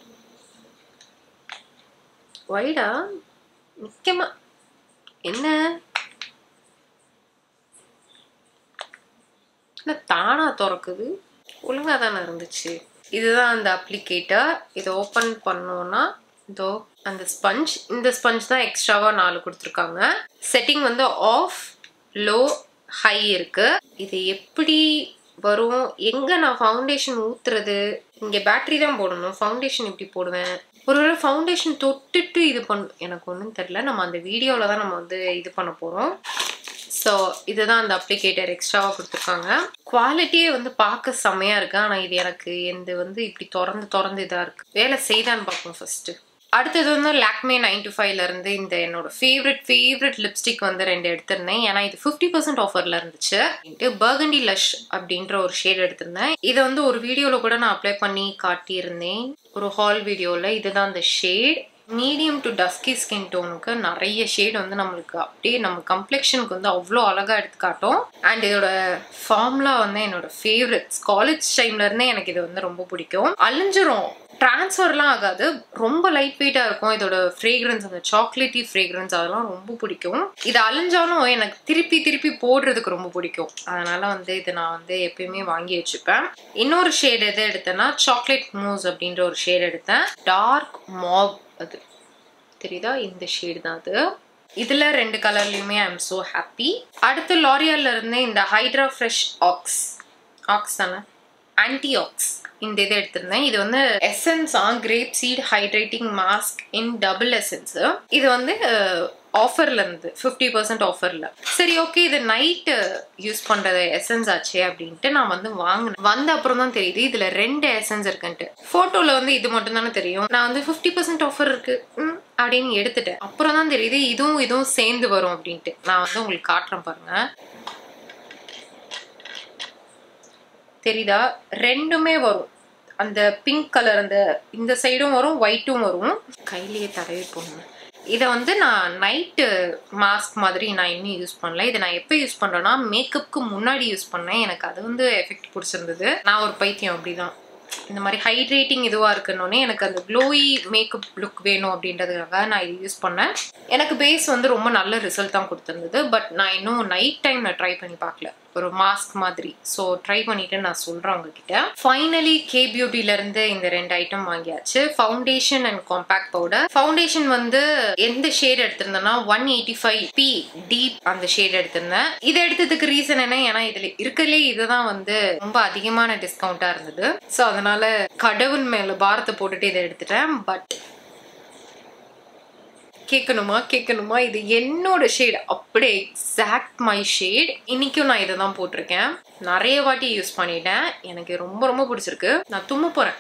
வைடா முக்கியமா என்ன என்ன தானா திறக்குது ஒழுங்கா தானே இருந்துச்சு இதுதான் அந்த அப்ளிகேட்டர் இதை ஓப்பன் பண்ணோம்னா இதோ அந்த ஸ்பஞ்ச் இந்த ஸ்பஞ்ச் தான் எக்ஸ்ட்ராவா நாலு கொடுத்துருக்காங்க செட்டிங் வந்து ஆஃப் லோ ஹை இருக்கு இது எப்படி வரும் எங்க நான் ஃபவுண்டேஷன் ஊத்துறது இங்க பேட்டரி தான் போடணும் ஃபவுண்டேஷன் எப்படி போடுவேன் ஒருவேளை ஃபவுண்டேஷன் தொட்டுட்டு இது பண்ண எனக்கு ஒன்றும் தெரில நம்ம அந்த வீடியோவில் தான் நம்ம வந்து இது பண்ண போகிறோம் ஸோ இதுதான் அந்த அப்ளிகேட்டர் எக்ஸ்ட்ராவாக கொடுத்துருக்காங்க குவாலிட்டியே வந்து பார்க்க செம்மையாக இருக்கு ஆனால் இது எனக்கு எந்த வந்து இப்படி திறந்து திறந்து இதாக இருக்கு வேலை செய்தான்னு பார்ப்போம் ஃபர்ஸ்ட் அடுத்தது வந்து லாக்மே நைன் டு ஃபைவ்ல இருந்து இந்த என்னோட ஃபேவரட் ஃபேவரட் லிப்ஸ்டிக் வந்து ரெண்டு எடுத்திருந்தேன் ஏன்னா இது ஃபிஃப்டி பர்சன்ட் ஆஃபர்ல இருந்துச்சு பர்கண்டி லஷ் அப்படின்ற ஒரு ஷேட் எடுத்திருந்தேன் இதை வந்து ஒரு வீடியோவில் கூட நான் அப்ளை பண்ணி காட்டியிருந்தேன் ஒரு ஹால் வீடியோவில் இதுதான் அந்த shade medium to dusky skin டோனுக்கு நிறைய ஷேட் வந்து நம்மளுக்கு அப்படியே நம்ம கம்ப்ளெக்ஷனுக்கு வந்து அவ்வளோ அழகாக எடுத்து காட்டும் அண்ட் இதோட ஃபார்முலா வந்து என்னோட ஃபேவரட்ஸ் காலேஜ் டைம்ல இருந்தே எனக்கு இது வந்து ரொம்ப பிடிக்கும் அழிஞ்சிரும் ட்ரான்ஸ்ஃபர்லாம் ஆகாது ரொம்ப லைட் வெயிட்டாக இருக்கும் இதோட ஃப்ரேக்ரன்ஸ் அந்த சாக்லேட்டி ஃப்ரேக்ரன்ஸ் அதெல்லாம் ரொம்ப பிடிக்கும் இது அழிஞ்சாலும் எனக்கு திருப்பி திருப்பி போடுறதுக்கு ரொம்ப பிடிக்கும் அதனால வந்து இது நான் வந்து எப்பயுமே வாங்கி வச்சுப்பேன் இன்னொரு ஷேட் எது எடுத்தேன்னா சாக்லேட் மூஸ் அப்படின்ற ஒரு ஷேட் எடுத்தேன் டார்க் மாப் அது தெரியுதா இந்த ஷேடு தான் அது இதுல ரெண்டு கலர்லயுமே ஐ எம் ஸோ ஹாப்பி அடுத்து லாரியால்ல இருந்து இந்த ஹைட்ரா ஃப்ரெஷ் ஆக்ஸ் ஆக்ஸ் தானே ஆன்டி ஆக்ஸ் இந்த இதை எடுத்திருந்தேன் இது வந்து essence a grape seed hydrating mask in double essence இது வந்து ஆஃபர்ல இருந்து ஃபிஃப்டி பர்சன்ட் ஆஃபர்ல சரி ஓகே இது நைட்டு யூஸ் பண்றது எசன்ஸ் ஆச்சே அப்படின்ட்டு நான் வந்து வாங்கினேன் வந்த அப்புறம் தான் தெரியுது இதுல ரெண்டு எசன்ஸ் இருக்குன்ட்டு போட்டோல வந்து இது மட்டும் தானே தெரியும் நான் வந்து ஃபிஃப்டி பர்சன்ட் ஆஃபர் இருக்கு ம், அப்படின்னு எடுத்துட்டேன் அப்புறம் தான் தெரியுது இதுவும் இதுவும் சேர்ந்து வரும் அப்படின்ட்டு நான் வந்து உங்களுக்கு காட்டுறேன் பாருங்க தெரியுதா ரெண்டுமே வரும் அந்த பிங்க் கலர் அந்த இந்த சைடும் வரும் ஒயிட்டும் வரும் கையிலேயே தடவி போடணும் இதை வந்து நான் நைட்டு மாஸ்க் மாதிரி நான் இன்னும் யூஸ் பண்ணல இதை நான் எப்போ யூஸ் பண்ணுறேன்னா மேக்கப்புக்கு முன்னாடி யூஸ் பண்ணேன் எனக்கு அது வந்து எஃபெக்ட் பிடிச்சிருந்தது நான் ஒரு பைத்தியம் அப்படிதான் இந்த மாதிரி ஹைட்ரேட்டிங் இதுவாக இருக்குன்னொன்னே எனக்கு அந்த க்ளோயி மேக்கப் லுக் வேணும் அப்படின்றதுக்காக நான் இது யூஸ் பண்ணேன் எனக்கு பேஸ் வந்து ரொம்ப நல்ல ரிசல்ட் தான் கொடுத்துருந்தது பட் நான் இன்னும் நைட் டைம் நான் ட்ரை பண்ணி பார்க்கல ஒரு மாஸ்க் மாதிரி ஸோ ட்ரை பண்ணிட்டு நான் சொல்கிறேன் உங்ககிட்ட ஃபைனலி கே இருந்து இந்த ரெண்டு ஐட்டம் வாங்கியாச்சு foundation and compact powder foundation வந்து எந்த ஷேட் எடுத்திருந்தேன்னா one eighty five B deep அந்த ஷேட் எடுத்திருந்தேன் இதை எடுத்ததுக்கு ரீசன் என்ன ஏன்னா இதுல இருக்கிறதுலே இதுதான் வந்து ரொம்ப அதிகமான டிஸ்கவுண்டா இருந்தது ஸோ அதனால கடவுள் மேல பாரத்தை போட்டுட்டு இதை எடுத்துட்டேன் பட் கேட்கணுமா கேட்கணுமா இது என்னோட ஷேட் அப்படியே எக்ஸாக்ட் மை ஷேட் இன்னைக்கும் நான் இதை தான் போட்டிருக்கேன் நிறைய வாட்டி யூஸ் பண்ணிட்டேன் எனக்கு ரொம்ப ரொம்ப பிடிச்சிருக்கு நான் தும்ம போறேன்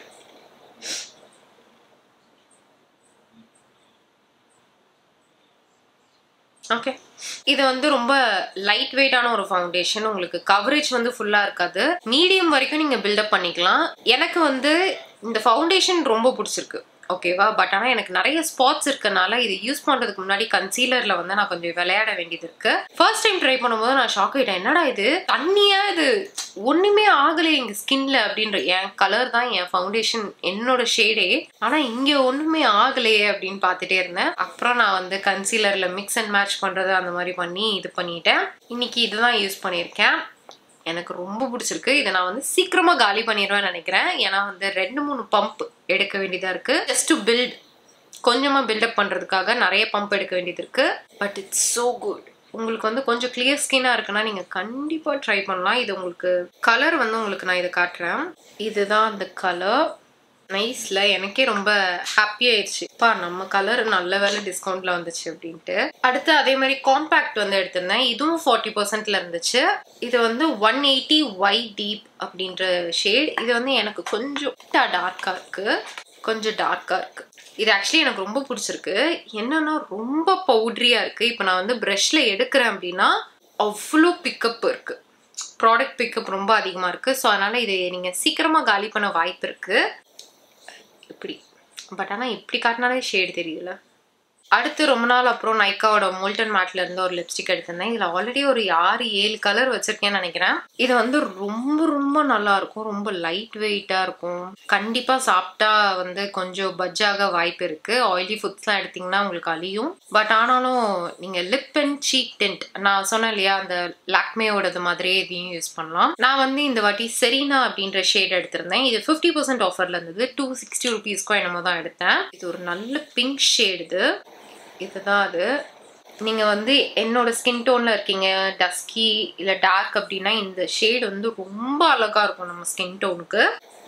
ஓகே இது வந்து ரொம்ப லைட் வெயிட்டான ஒரு ஃபவுண்டேஷன் உங்களுக்கு கவரேஜ் வந்து ஃபுல்லாக இருக்காது மீடியம் வரைக்கும் நீங்கள் பில்டப் பண்ணிக்கலாம் எனக்கு வந்து இந்த ஃபவுண்டேஷன் ரொம்ப பிடிச்சிருக்கு ஓகேவா பட் ஆனால் எனக்கு நிறைய ஸ்பாட்ஸ் இருக்கனால இது யூஸ் பண்ணுறதுக்கு முன்னாடி கன்சீலரில் வந்து நான் கொஞ்சம் விளையாட வேண்டியது இருக்கு ஃபர்ஸ்ட் டைம் ட்ரை பண்ணும்போது நான் ஷாக் ஆகிட்டேன் என்னடா இது தண்ணியா இது ஒன்றுமே ஆகலை எங்கள் ஸ்கின்ல அப்படின்ற என் கலர் தான் என் ஃபவுண்டேஷன் என்னோட ஷேடே ஆனால் இங்கே ஒன்றுமே ஆகலையே அப்படின்னு பார்த்துட்டே இருந்தேன் அப்புறம் நான் வந்து கன்சீலரில் மிக்ஸ் அண்ட் மேட்ச் பண்ணுறது அந்த மாதிரி பண்ணி இது பண்ணிட்டேன் இன்னைக்கு இதுதான் யூஸ் பண்ணியிருக்கேன் எனக்கு ரொம்ப பிடிச்சிருக்கு இதை நான் வந்து சீக்கிரமா காலி பண்ணிடுவேன்னு நினைக்கிறேன் ஏன்னா வந்து ரெண்டு மூணு பம்ப் எடுக்க வேண்டியதா இருக்கு ஜஸ்ட் டு பில்ட் கொஞ்சமா பில்டப் பண்றதுக்காக நிறைய பம்ப் எடுக்க வேண்டியது இருக்கு பட் இட்ஸ் ஸோ குட் உங்களுக்கு வந்து கொஞ்சம் கிளியர் ஸ்கின்னா இருக்குன்னா நீங்க கண்டிப்பா ட்ரை பண்ணலாம் இது உங்களுக்கு கலர் வந்து உங்களுக்கு நான் இதை காட்டுறேன் இதுதான் அந்த கலர் நைஸ்ல எனக்கே ரொம்ப ஹாப்பி ஆயிடுச்சு பா நம்ம கலர் நல்ல வேலை டிஸ்கவுண்ட்ல வந்துச்சு அப்படின்ட்டு அடுத்து அதே மாதிரி காம்பேக்ட் வந்து எடுத்திருந்தேன் இதுவும் ஃபார்ட்டி பர்சன்ட்ல இருந்துச்சு இது வந்து ஒன் எயிட்டி ஒய் டீப் அப்படின்ற ஷேட் இது வந்து எனக்கு கொஞ்சம் டார்க்கா இருக்கு கொஞ்சம் டார்க்கா இருக்கு இது ஆக்சுவலி எனக்கு ரொம்ப பிடிச்சிருக்கு என்னன்னா ரொம்ப பவுட்ரியா இருக்கு இப்போ நான் வந்து ப்ரஷ்ல எடுக்கிறேன் அப்படின்னா அவ்வளோ பிக்கப் இருக்கு ப்ராடக்ட் பிக்கப் ரொம்ப அதிகமாக இருக்குது ஸோ அதனால் இது நீங்கள் சீக்கிரமாக காலி பண்ண வாய்ப்பு இருக்குது இப்படி பட் ஆனால் இப்படி காட்டினாலே ஷேடு தெரியல அடுத்து ரொம்ப நாள் அப்புறம் நைக்காவோட மோல்டன் மேட்ல இருந்து ஒரு லிப்ஸ்டிக் எடுத்திருந்தேன் இதில் ஆல்ரெடி ஒரு ஆறு ஏழு கலர் வச்சிருக்கேன்னு நினைக்கிறேன் இது வந்து ரொம்ப ரொம்ப நல்லா இருக்கும் ரொம்ப லைட் வெயிட்டா இருக்கும் கண்டிப்பா சாப்பிட்டா வந்து கொஞ்சம் பஜ்ஜாக வாய்ப்பு இருக்கு ஆயிலி ஃபுட்ஸ்லாம் எடுத்தீங்கன்னா உங்களுக்கு அழியும் பட் ஆனாலும் நீங்க லிப் அண்ட் சீக் டென்ட் நான் சொன்னேன் இல்லையா அந்த லாக்மேயோடது மாதிரியே இதையும் யூஸ் பண்ணலாம் நான் வந்து இந்த வாட்டி செரீனா அப்படின்ற ஷேட் எடுத்திருந்தேன் இது ஃபிஃப்டி பர்சன்ட் ஆஃபர்ல இருந்தது டூ சிக்ஸ்டி ருபீஸ்க்கோ என்னமோ தான் எடுத்தேன் இது ஒரு நல்ல பிங்க் ஷேடு இது இதுதான் அது நீங்கள் வந்து என்னோட ஸ்கின் டோனில் இருக்கீங்க டஸ்கி இல்லை டார்க் அப்படின்னா இந்த ஷேட் வந்து ரொம்ப அழகாக இருக்கும் நம்ம ஸ்கின் டோனுக்கு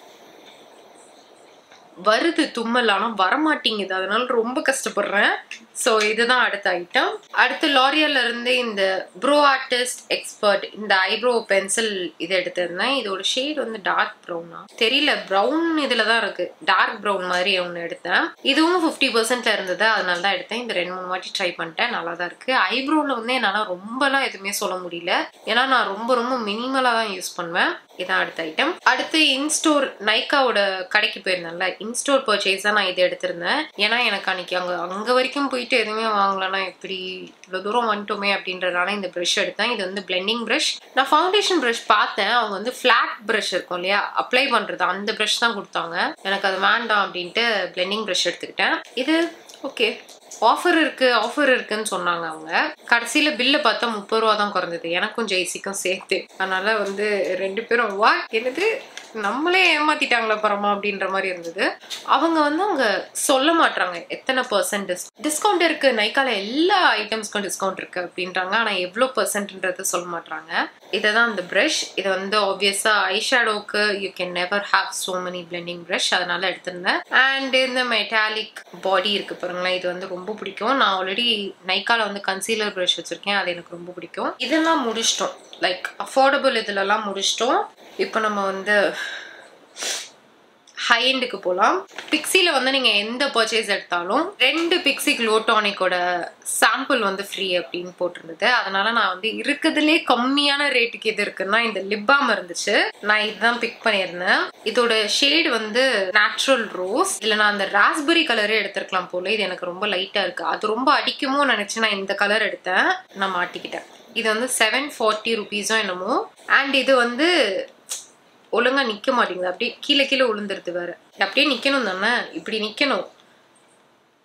வருது தும்மல் ஆனால் வரமாட்டேங்குது அதனால ரொம்ப கஷ்டப்படுறேன் ஸோ இதுதான் அடுத்த ஐட்டம் அடுத்து லாரியல்ல இருந்து இந்த ப்ரோ ஆர்டிஸ்ட் எக்ஸ்பர்ட் இந்த ஐப்ரோ பென்சில் இது எடுத்திருந்தேன் இதோட ஷேட் வந்து டார்க் ப்ரௌனா தெரியல ப்ரௌன் இதில் தான் இருக்கு டார்க் ப்ரௌன் மாதிரி ஒன்று எடுத்தேன் இதுவும் ஃபிஃப்டி பர்சன்ட்ல இருந்தது அதனால தான் எடுத்தேன் இந்த ரெண்டு மூணு வாட்டி ட்ரை பண்ணிட்டேன் நல்லா தான் இருக்கு ஐப்ரோவில் வந்து என்னால் ரொம்பலாம் எதுவுமே சொல்ல முடியல ஏன்னா நான் ரொம்ப ரொம்ப மினிமலாக தான் யூஸ் பண்ணுவேன் இதான் அடுத்த ஐட்டம் அடுத்து இன்ஸ்டோர் நைக்காவோட கடைக்கு போயிருந்தேன்ல இன்ஸ்டோர் பர்ச்சேஸாக நான் இது எடுத்திருந்தேன் ஏன்னா எனக்கு அன்னைக்கு அங்கே அங்கே வரைக்கும் போயிட்டு எதுவுமே வாங்கலன்னா எப்படி இவ்வளோ தூரம் வந்துட்டோமே அப்படின்றதுனால இந்த ப்ரஷ் எடுத்தேன் இது வந்து பிளெண்டிங் ப்ரஷ் நான் ஃபவுண்டேஷன் ப்ரஷ் பார்த்தேன் அவங்க வந்து ஃப்ளாட் ப்ரஷ் இருக்கும் இல்லையா அப்ளை பண்ணுறது அந்த ப்ரஷ் தான் கொடுத்தாங்க எனக்கு அது வேண்டாம் அப்படின்ட்டு பிளெண்டிங் ப்ரஷ் எடுத்துக்கிட்டேன் இது ஓகே ஆஃபர் இருக்கு ஆஃபர் இருக்குன்னு சொன்னாங்க அவங்க கடைசியில பில்ல பார்த்தா முப்பது ரூபா தான் குறைஞ்சது எனக்கும் ஜெய்சிக்கும் சேர்த்து அதனால வந்து ரெண்டு பேரும் வா என்னது நம்மளே ஏமாத்திட்டாங்களா பரமா அப்படின்ற மாதிரி இருந்தது அவங்க வந்து அவங்க சொல்ல மாட்டாங்க எத்தனை பர்சன்ட் டிஸ்கவுண்ட் இருக்கு நைக்கால எல்லா ஐட்டம்ஸ்க்கும் டிஸ்கவுண்ட் இருக்கு அப்படின்றாங்க ஆனா எவ்வளோ பர்சன்ட்ன்றது சொல்ல மாட்டாங்க இதை தான் அந்த ப்ரஷ் இது வந்து ஆப்வியஸா ஐ ஷேடோக்கு you can never have so many blending brush அதனால எடுத்திருந்தேன் அண்ட் இந்த மெட்டாலிக் பாடி இருக்கு பாருங்களேன் இது வந்து ரொம்ப பிடிக்கும் நான் ஆல்ரெடி நைக்கால வந்து கன்சீலர் ப்ரஷ் வச்சிருக்கேன் அது எனக்கு ரொம்ப பிடிக்கும் இதெல்லாம் முடிச்சிட்டோம் லைக் அஃபோர்டபுள் இதுலலாம் முடிச்சிட்டோம் இப்போ நம்ம வந்து ஹை எண்டுக்கு போகலாம் பிக்ஸியில் வந்து நீங்கள் எந்த பர்ச்சேஸ் எடுத்தாலும் ரெண்டு பிக்ஸி க்ளோடானிக்கோட சாம்பிள் வந்து ஃப்ரீ அப்படின்னு போட்டிருந்தது அதனால நான் வந்து இருக்கிறதுலே கம்மியான ரேட்டுக்கு எது இருக்குன்னா இந்த லிப்பாம் இருந்துச்சு நான் இதுதான் பிக் பண்ணியிருந்தேன் இதோட ஷேடு வந்து நேச்சுரல் ரோஸ் இதில் நான் அந்த ராஸ்பெரி கலரே எடுத்திருக்கலாம் போல இது எனக்கு ரொம்ப லைட்டாக இருக்கு அது ரொம்ப அடிக்குமோ நினச்சி நான் இந்த கலர் எடுத்தேன் நான் மாட்டிக்கிட்டேன் இது வந்து செவன் ஃபார்ட்டி ருபீஸோ என்னமோ அண்ட் இது வந்து ஒழுங்கா நிக்க மாட்டேங்குது அப்படியே கீழே கீழே விழுந்துருது வேற அப்படியே நிக்கணும் தானே இப்படி நிக்கணும்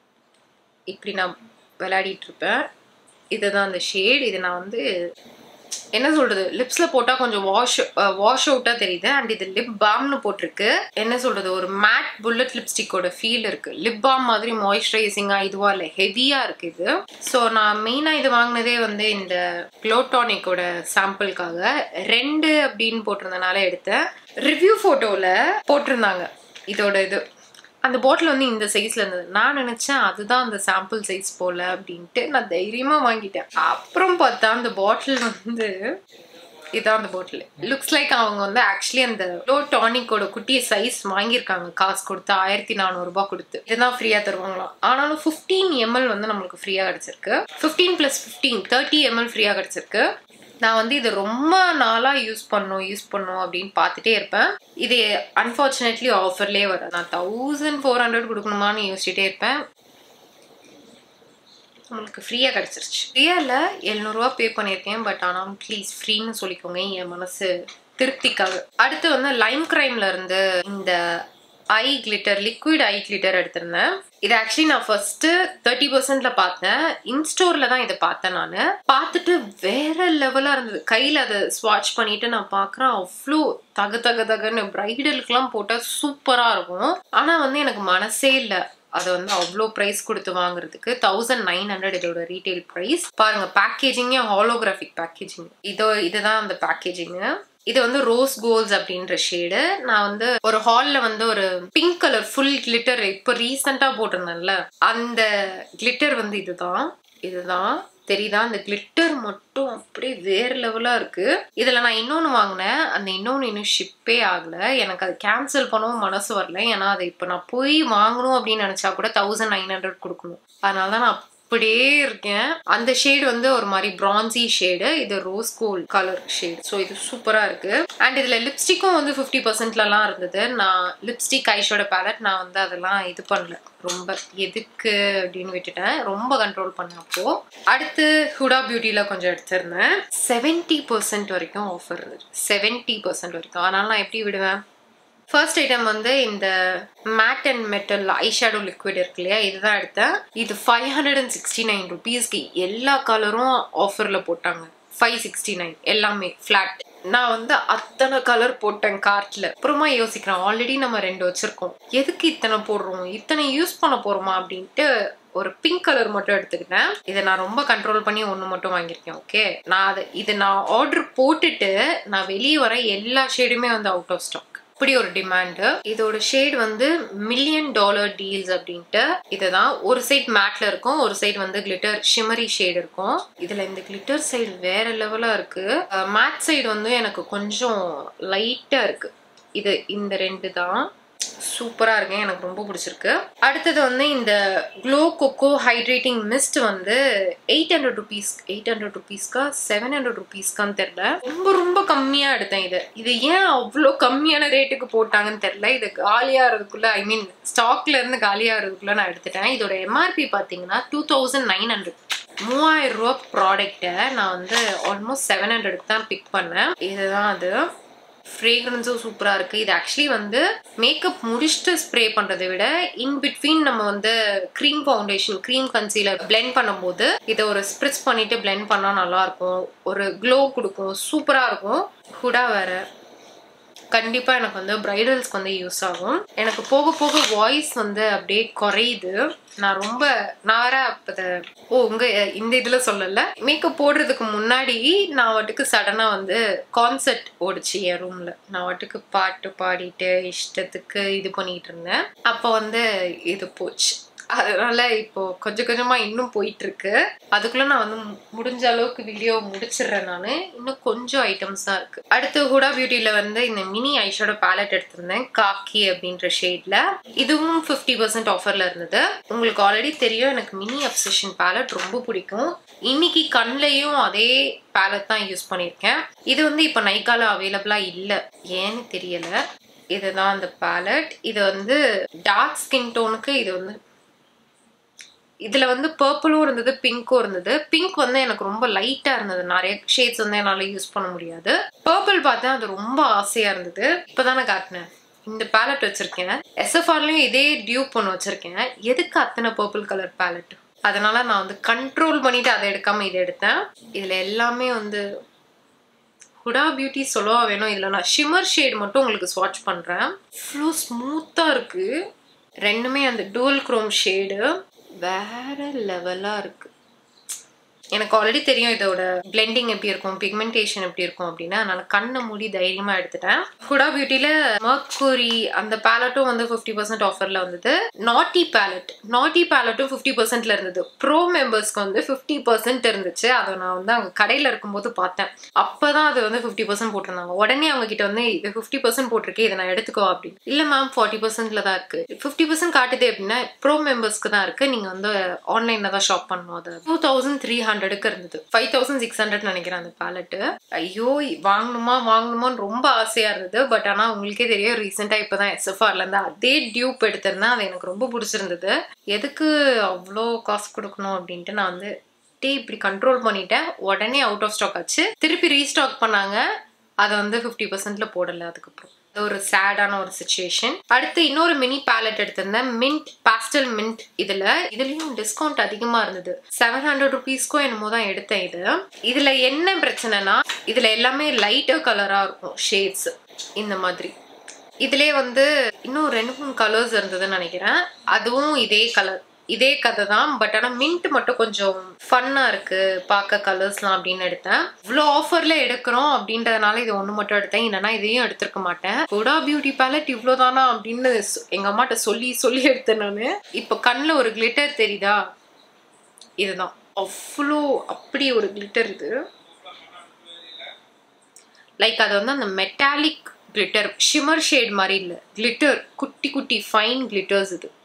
இப்படி நான் விளையாடிட்டு இருப்பேன் இதுதான் அந்த ஷேட் இது நான் வந்து என்ன சொல்றது லிப்ஸ்ல போட்டா கொஞ்சம் வாஷ் வாஷ் அவுட்டா தெரியுது அண்ட் இது லிப் பாம்னு போட்டிருக்கு என்ன சொல்றது ஒரு மேட் புல்லட் லிப்ஸ்டிக்கோட ஃபீல் இருக்கு லிப் பாம் மாதிரி மாய்ஸ்சரைசிங்கா இதுவா இல்லை ஹெவியா இருக்கு இது ஸோ நான் மெயினா இது வாங்கினதே வந்து இந்த க்ளோடானிக்கோட சாம்பிளுக்காக ரெண்டு அப்படின்னு போட்டிருந்தனால எடுத்தேன் ரிவ்யூ போட்டோல போட்டிருந்தாங்க இதோட இது அந்த பாட்டில் வந்து இந்த சைஸ்ல இருந்தது நான் நினைச்சேன் அதுதான் அந்த சாம்பிள் சைஸ் போல அப்படின்ட்டு நான் தைரியமா வாங்கிட்டேன் அப்புறம் பார்த்தா அந்த பாட்டில் வந்து இதான் அந்த பாட்டில் லுக்ஸ் லைக் அவங்க வந்து ஆக்சுவலி அந்த லோ டானிக்கோட குட்டி சைஸ் வாங்கியிருக்காங்க காசு கொடுத்து ஆயிரத்தி நானூறுபா கொடுத்து இதுதான் ஃப்ரீயா தருவாங்களாம் ஆனாலும் ஃபிஃப்டீன் எம்எல் வந்து நம்மளுக்கு ஃப்ரீயா கிடைச்சிருக்கு fifteen plus fifteen thirty ML ஃப்ரீயா கிடைச்சிருக்கு நான் வந்து இது ரொம்ப நாளாக யூஸ் பண்ணும் யூஸ் பண்ணும் அப்படின்னு பார்த்துட்டே இருப்பேன் இது அன்ஃபார்ச்சுனேட்லி ஆஃபர்லேயே வரும் நான் தௌசண்ட் ஃபோர் ஹண்ட்ரட் கொடுக்கணுமான்னு யோசிச்சுட்டே இருப்பேன் நம்மளுக்கு ஃப்ரீயாக கிடச்சிருச்சு ஃப்ரீயாக இல்லை எழுநூறுவா பே பண்ணியிருக்கேன் பட் ஆனால் ப்ளீஸ் ஃப்ரீன்னு சொல்லிக்கோங்க என் மனசு திருப்திக்காக அடுத்து வந்து லைம் கிரைம்ல இருந்து இந்த eye glitter liquid eye glitter எடுத்திருந்தேன் இது ஆக்சுவலி நான் ஃபர்ஸ்ட் தேர்ட்டி பர்சன்ட்ல பார்த்தேன் இன்ஸ்டோர்ல தான் இதை பார்த்தேன் நான் பார்த்துட்டு வேற லெவலா இருந்தது கையில அதை ஸ்வாட்ச் பண்ணிட்டு நான் பார்க்குறேன் அவ்வளோ தக தக தகன்னு பிரைடலுக்குலாம் போட்டால் சூப்பரா இருக்கும் ஆனா வந்து எனக்கு மனசே இல்லை அதை வந்து அவ்வளோ ப்ரைஸ் கொடுத்து வாங்குறதுக்கு தௌசண்ட் நைன் ஹண்ட்ரட் இதோட ரீட்டைல் ப்ரைஸ் பாருங்க பேக்கேஜிங்கே ஹாலோகிராஃபிக் பேக்கேஜிங் இதோ இதுதான் அந்த பேக்கேஜிங்கு இது வந்து ரோஸ் கோல்ஸ் அப்படின்ற ஷேடு நான் வந்து ஒரு ஹால்ல வந்து ஒரு பிங்க் கலர் ஃபுல் கிளிட்டர் இப்போ ரீசெண்டா போட்டிருந்தேன்ல அந்த கிளிட்டர் வந்து இதுதான் இதுதான் தெரியுதா அந்த கிளிட்டர் மட்டும் அப்படியே வேற லெவலா இருக்கு இதுல நான் இன்னொன்னு வாங்கினேன் அந்த இன்னொன்னு இன்னும் ஷிப்பே ஆகல எனக்கு அது கேன்சல் பண்ணவும் மனசு வரல ஏன்னா அதை இப்போ நான் போய் வாங்கணும் அப்படின்னு நினைச்சா கூட தௌசண்ட் நைன் ஹண்ட்ரட் கொடுக்கணும் அதனால தான் நான் அப்படியே இருக்கேன் அந்த ஷேடு வந்து ஒரு மாதிரி பிரான்சி ஷேடு இது rose gold colour shade so இது சூப்பரா இருக்கு அண்ட் இதுல லிப்ஸ்டிக்கும் வந்து ஃபிஃப்டி பர்சன்ட்லலாம் இருந்தது நான் லிப்ஸ்டிக் ஐஷோட பேலட் நான் வந்து அதெல்லாம் இது பண்ணல ரொம்ப எதுக்கு அப்படின்னு விட்டுட்டேன் ரொம்ப கண்ட்ரோல் பண்ண அப்போ அடுத்து ஹுடா பியூட்டில கொஞ்சம் எடுத்திருந்தேன் செவன்டி பர்சன்ட் வரைக்கும் ஆஃபர் இருந்துச்சு செவன்டி பர்சன்ட் வரைக்கும் அதனால நான் எப்படி விடுவேன் ஃபர்ஸ்ட் ஐட்டம் வந்து இந்த matte and metal eyeshadow liquid இருக்கு இல்லையா இதுதான் எடுத்தேன் இது five hundred and sixty nine ருபீஸ்க்கு எல்லா கலரும் ஆஃபரில் போட்டாங்க ஃபைவ் சிக்ஸ்டி நைன் எல்லாமே ஃப்ளாட் நான் வந்து அத்தனை கலர் போட்டேன் கார்ட்ல அப்புறமா யோசிக்கிறேன் ஆல்ரெடி நம்ம ரெண்டு வச்சிருக்கோம் எதுக்கு இத்தனை போடுறோம் இத்தனை யூஸ் பண்ண போறோமா அப்படின்ட்டு ஒரு பிங்க் கலர் மட்டும் எடுத்துக்கிட்டேன் இதை நான் ரொம்ப கண்ட்ரோல் பண்ணி ஒன்று மட்டும் வாங்கியிருக்கேன் ஓகே நான் அதை இது நான் ஆர்டர் போட்டுட்டு நான் வெளியே வர எல்லா ஷேடுமே வந்து அவுட் ஆஃப் ஸ்டாக் இப்படி ஒரு டிமாண்டு இதோட ஷேட் வந்து மில்லியன் டாலர் டீல்ஸ் அப்படின்ட்டு இதுதான் ஒரு சைட் மேட்ல இருக்கும் ஒரு சைடு வந்து கிளிட்டர் ஷிமரி ஷேட் இருக்கும் இதுல இந்த கிளிட்டர் சைடு வேற லெவலா இருக்கு மேட் சைடு வந்து எனக்கு கொஞ்சம் லைட்டா இருக்கு இது இந்த ரெண்டு தான் சூப்பரா இருக்கு எனக்கு ரொம்ப பிடிச்சிருக்கு அடுத்தது வந்து இந்த க்ளோ கொக்கோ ஹைட்ரேட்டிங் மிஸ்ட் வந்து eight hundred rupees eight hundred ருபீஸ்க்கா செவன் ஹண்ட்ரட் ருபீஸ்க்கான்னு தெரியல ரொம்ப ரொம்ப கம்மியா எடுத்தேன் இது இது ஏன் அவ்வளோ கம்மியான ரேட்டுக்கு போட்டாங்கன்னு தெரியல இது காலியாகிறதுக்குள்ள ஐ மீன் ஸ்டாக்ல இருந்து காலியாகிறதுக்குள்ள நான் எடுத்துட்டேன் இதோட எம்ஆர்பி பார்த்தீங்கன்னா டூ தௌசண்ட் நைன் ஹண்ட்ரட் மூவாயிரம் ரூபா ப்ராடக்டை நான் வந்து ஆல்மோஸ்ட் செவன் ஹண்ட்ரடுக்கு தான் பிக் பண்ணேன் இதுதான் அது ஃப்ரேக்ரன்ஸும் சூப்பராக இருக்குது இது ஆக்சுவலி வந்து மேக்கப் முடிச்சுட்டு ஸ்ப்ரே பண்ணுறதை விட இன் பிட்வீன் நம்ம வந்து cream foundation cream concealer blend பண்ணும்போது இதை ஒரு ஸ்ப்ரிட்ஸ் பண்ணிட்டு பிளெண்ட் பண்ணால் நல்லாயிருக்கும் ஒரு க்ளோ கொடுக்கும் சூப்பராக இருக்கும் ஹுடா வேற கண்டிப்பாக எனக்கு வந்து பிரைடல்ஸ்க்கு வந்து யூஸ் ஆகும் எனக்கு போக போக வாய்ஸ் வந்து அப்படியே குறையுது நான் ரொம்ப நான் வேற அப்போ ஓ உங்க இந்த இதில் சொல்லல மேக்கப் போடுறதுக்கு முன்னாடி நான் வாட்டுக்கு சடனாக வந்து கான்சர்ட் ஓடிச்சு என் ரூமில் நான் வாட்டுக்கு பாட்டு பாடிட்டு இஷ்டத்துக்கு இது பண்ணிட்டு இருந்தேன் அப்போ வந்து இது போச்சு அதனால இப்போ கொஞ்சம் கொஞ்சமா இன்னும் போயிட்டு இருக்கு அதுக்குள்ள நான் வந்து மு- முடிஞ்ச அளவுக்கு வீடியோ முடிச்சிடுறேன் நான் இன்னும் கொஞ்சம் ஐட்டம்ஸ் தான் இருக்கு அடுத்து ஹுடா பியூட்டில வந்து இந்த மினி ஐஷோட பேலட் எடுத்திருந்தேன் காக்கி அப்படின்ற ஷேட்ல இதுவும் ஃபிஃப்டி பர்சன்ட் ஆஃபர்ல இருந்தது உங்களுக்கு ஆல்ரெடி தெரியும் எனக்கு மினி அப்சஷன் பேலட் ரொம்ப பிடிக்கும் இன்னைக்கு கண்ணிலையும் அதே பேலட் தான் யூஸ் பண்ணியிருக்கேன் இது வந்து இப்போ நைக்கால அவைலபிளா இல்லை ஏன்னு தெரியல இதுதான் அந்த பேலட் இது வந்து டார்க் ஸ்கின் டோனுக்கு இது வந்து இதுல வந்து பர்பிளும் இருந்தது பிங்க்கும் இருந்தது பிங்க் வந்து எனக்கு ரொம்ப லைட்டா இருந்தது நிறைய ஷேட்ஸ் வந்து என்னால யூஸ் பண்ண முடியாது பர்பிள் பார்த்தேன் அது ரொம்ப ஆசையா இருந்தது இப்பதானே காட்டினேன் இந்த பேலட் வச்சிருக்கேன் எஸ்எஃப்ஆர்லயும் இதே டியூப் ஒன்று வச்சிருக்கேன் எதுக்கு அத்தனை பர்பிள் கலர் பேலட் அதனால நான் வந்து கண்ட்ரோல் பண்ணிட்டு அதை எடுக்காம இதை எடுத்தேன் இதுல எல்லாமே வந்து ஹுடா பியூட்டி சொல்லவா வேணும் இதில் நான் ஷிம்மர் ஷேட் மட்டும் உங்களுக்கு ஸ்வாட்ச் பண்ணுறேன் இவ்வளோ ஸ்மூத்தாக இருக்குது ரெண்டுமே அந்த டூல் குரோம் ஷேடு வேற லெவலாக இருக்குது எனக்கு ஆல்ரெடி தெரியும் இதோட பிளெண்டிங் எப்படி இருக்கும் பிக்மெண்டேஷன் எப்படி இருக்கும் அப்படின்னு அதனால கண்ணை மூடி தைரியமா எடுத்துட்டேன் குடா பியூட்டில மர்க்குரி அந்த பேலட்டும் வந்து ஃபிஃப்டி பர்சன்ட் ஆஃபர்ல வந்தது நாட்டி பேலட் நாட்டி பேலட்டும் ஃபிஃப்டி பர்சன்ட்ல இருந்தது ப்ரோ மெம்பர்ஸ்க்கு வந்து ஃபிஃப்டி பர்சன்ட் இருந்துச்சு அதை நான் வந்து அவங்க கடையில இருக்கும்போது பார்த்தேன் அப்பதான் அது வந்து ஃபிஃப்டி பர்சன்ட் போட்டிருந்தாங்க உடனே அவங்க கிட்ட வந்து இது ஃபிஃப்டி பர்சன்ட் போட்டிருக்கேன் இதை நான் எடுத்துக்கோ அப்படின்னு இல்ல மேம் ஃபார்ட்டி பர்சன்ட்ல தான் இருக்கு ஃபிஃப்டி பர்சன்ட் காட்டுது அப்படின்னா ப்ரோ மெம்பர்ஸ்க்கு தான் இருக்கு நீங்க வந்து ஆன்லைன்ல தான் ஷாப் பண்ணணும் அது டூ தௌசண்ட் த்ரீ ஹண்ட்ரடுக்கு இருந்தது ஃபைவ் தௌசண்ட் சிக்ஸ் ஹண்ட்ரட் நினைக்கிறேன் அந்த பேலட்டு ஐயோ வாங்கணுமா வாங்கணுமான்னு ரொம்ப ஆசையா இருந்தது பட் ஆனா உங்களுக்கே தெரியும் ரீசெண்டா இப்பதான் எஸ்எஃப்ஆர்ல இருந்து அதே டியூப் எடுத்திருந்தேன் அது எனக்கு ரொம்ப பிடிச்சிருந்தது எதுக்கு அவ்வளோ காசு கொடுக்கணும் அப்படின்ட்டு நான் வந்து டே இப்படி கண்ட்ரோல் பண்ணிட்டேன் உடனே அவுட் ஆஃப் ஸ்டாக் ஆச்சு திருப்பி ரீஸ்டாக் பண்ணாங்க அதை வந்து ஃபிஃப்டி பர்சன்ட்ல போடல அதுக்கப்புறம் அது ஒரு சேடான ஒரு சுச்சுவேஷன் அடுத்து இன்னொரு மினி பேலட் எடுத்திருந்தேன் மின்ட் பாஸ்டல் மின்ட் இதுல இதுலயும் டிஸ்கவுண்ட் அதிகமா இருந்தது செவன் ஹண்ட்ரட் ருபீஸ்க்கோ என்னமோ தான் எடுத்தேன் இது இதுல என்ன பிரச்சனைனா இதுல எல்லாமே லைட்டர் கலரா இருக்கும் ஷேட்ஸ் இந்த மாதிரி இதுலயே வந்து இன்னும் ரெண்டு மூணு கலர்ஸ் இருந்ததுன்னு நினைக்கிறேன் அதுவும் இதே கலர் இதே கதை தான் பட் ஆனால் மின்ட் மட்டும் கொஞ்சம் ஃபன்னாக இருக்கு பார்க்க கலர்ஸ்லாம் அப்படின்னு எடுத்தேன் இவ்வளோ ஆஃபரில் எடுக்கிறோம் அப்படின்றதுனால இது ஒன்று மட்டும் எடுத்தேன் இல்லைனா இதையும் எடுத்திருக்க மாட்டேன் கொடா பியூட்டி பேலட் இவ்வளோ தானா அப்படின்னு சொ- எங்க அம்மாட்ட சொல்லி சொல்லி எடுத்தேன் நான் இப்போ கண்ணில் ஒரு கிளிட்டர் தெரியுதா இதுதான் அவ்வளோ அப்படி ஒரு கிளிட்டர் இது லைக் அது வந்து அந்த மெட்டாலிக் கிளிட்டர் ஷிமர் ஷேட் மாதிரி இல்லை கிளிட்டர் குட்டி குட்டி ஃபைன் கிளிட்டர்ஸ் இது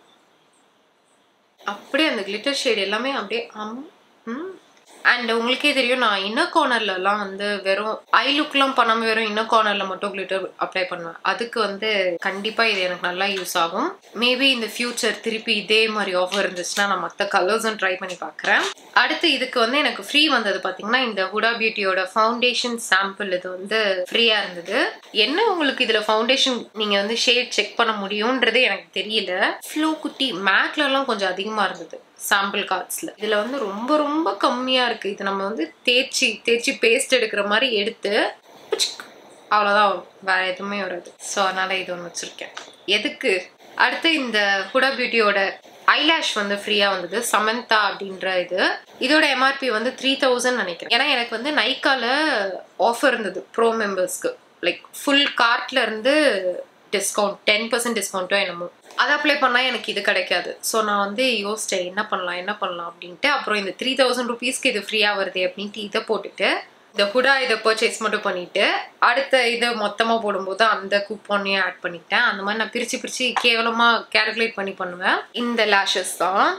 அப்படியே அந்த கிளிட்டர் ஷேட் எல்லாமே அப்படியே ஆம் அண்ட் உங்களுக்கே தெரியும் நான் இன்னர் கார்னர்லலாம் வந்து வெறும் ஐ லுக்லாம் பண்ணாம வெறும் இன்னர் கார்னர்ல மட்டும் கிளிட்டர் அப்ளை பண்ணுவேன் அதுக்கு வந்து கண்டிப்பா இது எனக்கு நல்லா யூஸ் ஆகும் மேபி இந்த ஃபியூச்சர் திருப்பி இதே மாதிரி ஆஃபர் இருந்துச்சுன்னா நான் மற்ற கலர்ஸும் ட்ரை பண்ணி பார்க்குறேன் அடுத்து இதுக்கு வந்து எனக்கு ஃப்ரீ வந்தது பார்த்தீங்கன்னா இந்த ஹுடா பியூட்டியோட ஃபவுண்டேஷன் சாம்பிள் இது வந்து ஃப்ரீயாக இருந்தது என்ன உங்களுக்கு இதில் ஃபவுண்டேஷன் நீங்கள் வந்து ஷேட் செக் பண்ண முடியும்ன்றது எனக்கு தெரியல ஃப்ளோ குட்டி மேக்லலாம் கொஞ்சம் அதிகமாக இருந்தது சாம்பிள் கார்ட்ஸில் இதில் வந்து ரொம்ப ரொம்ப கம்மியாக இருக்குது இது நம்ம வந்து தேய்ச்சி தேய்ச்சி பேஸ்ட் எடுக்கிற மாதிரி எடுத்து புச்சிக் அவ்வளோதான் வரும் வேற எதுவுமே வராது ஸோ அதனால இது ஒன்று வச்சிருக்கேன் எதுக்கு அடுத்து இந்த ஹுடா பியூட்டியோட ஐலாஷ் வந்து ஃப்ரீயாக வந்தது சமந்தா அப்படின்ற இது இதோட எம்ஆர்பி வந்து த்ரீ தௌசண்ட் நினைக்கிறேன் ஏன்னா எனக்கு வந்து நைக்கால ஆஃபர் இருந்தது ப்ரோ மெம்பர்ஸ்க்கு லைக் ஃபுல் கார்ட்ல இருந்து டிஸ்கவுண்ட் டென் பர்சன்ட் டிஸ்கவுண்ட்டோ என்னமோ அதை அப்ளை பண்ணால் எனக்கு இது கிடைக்காது ஸோ நான் வந்து யோசிச்சேன் என்ன பண்ணலாம் என்ன பண்ணலாம் அப்படின்ட்டு அப்புறம் இந்த த்ரீ தௌசண்ட் ருபீஸ்க்கு இது ஃப்ரீயாக வருது அப்படின்ட்டு இதை போட்டுட்டு இந்த ஹுடா இதை பர்ச்சேஸ் மட்டும் பண்ணிட்டு அடுத்த இதை மொத்தமாக போடும்போது அந்த கூப்பனையும் ஆட் பண்ணிட்டேன் அந்த மாதிரி நான் பிரித்து பிரித்து கேவலமாக கேல்குலேட் பண்ணி பண்ணுவேன் இந்த லேஷஸ் தான்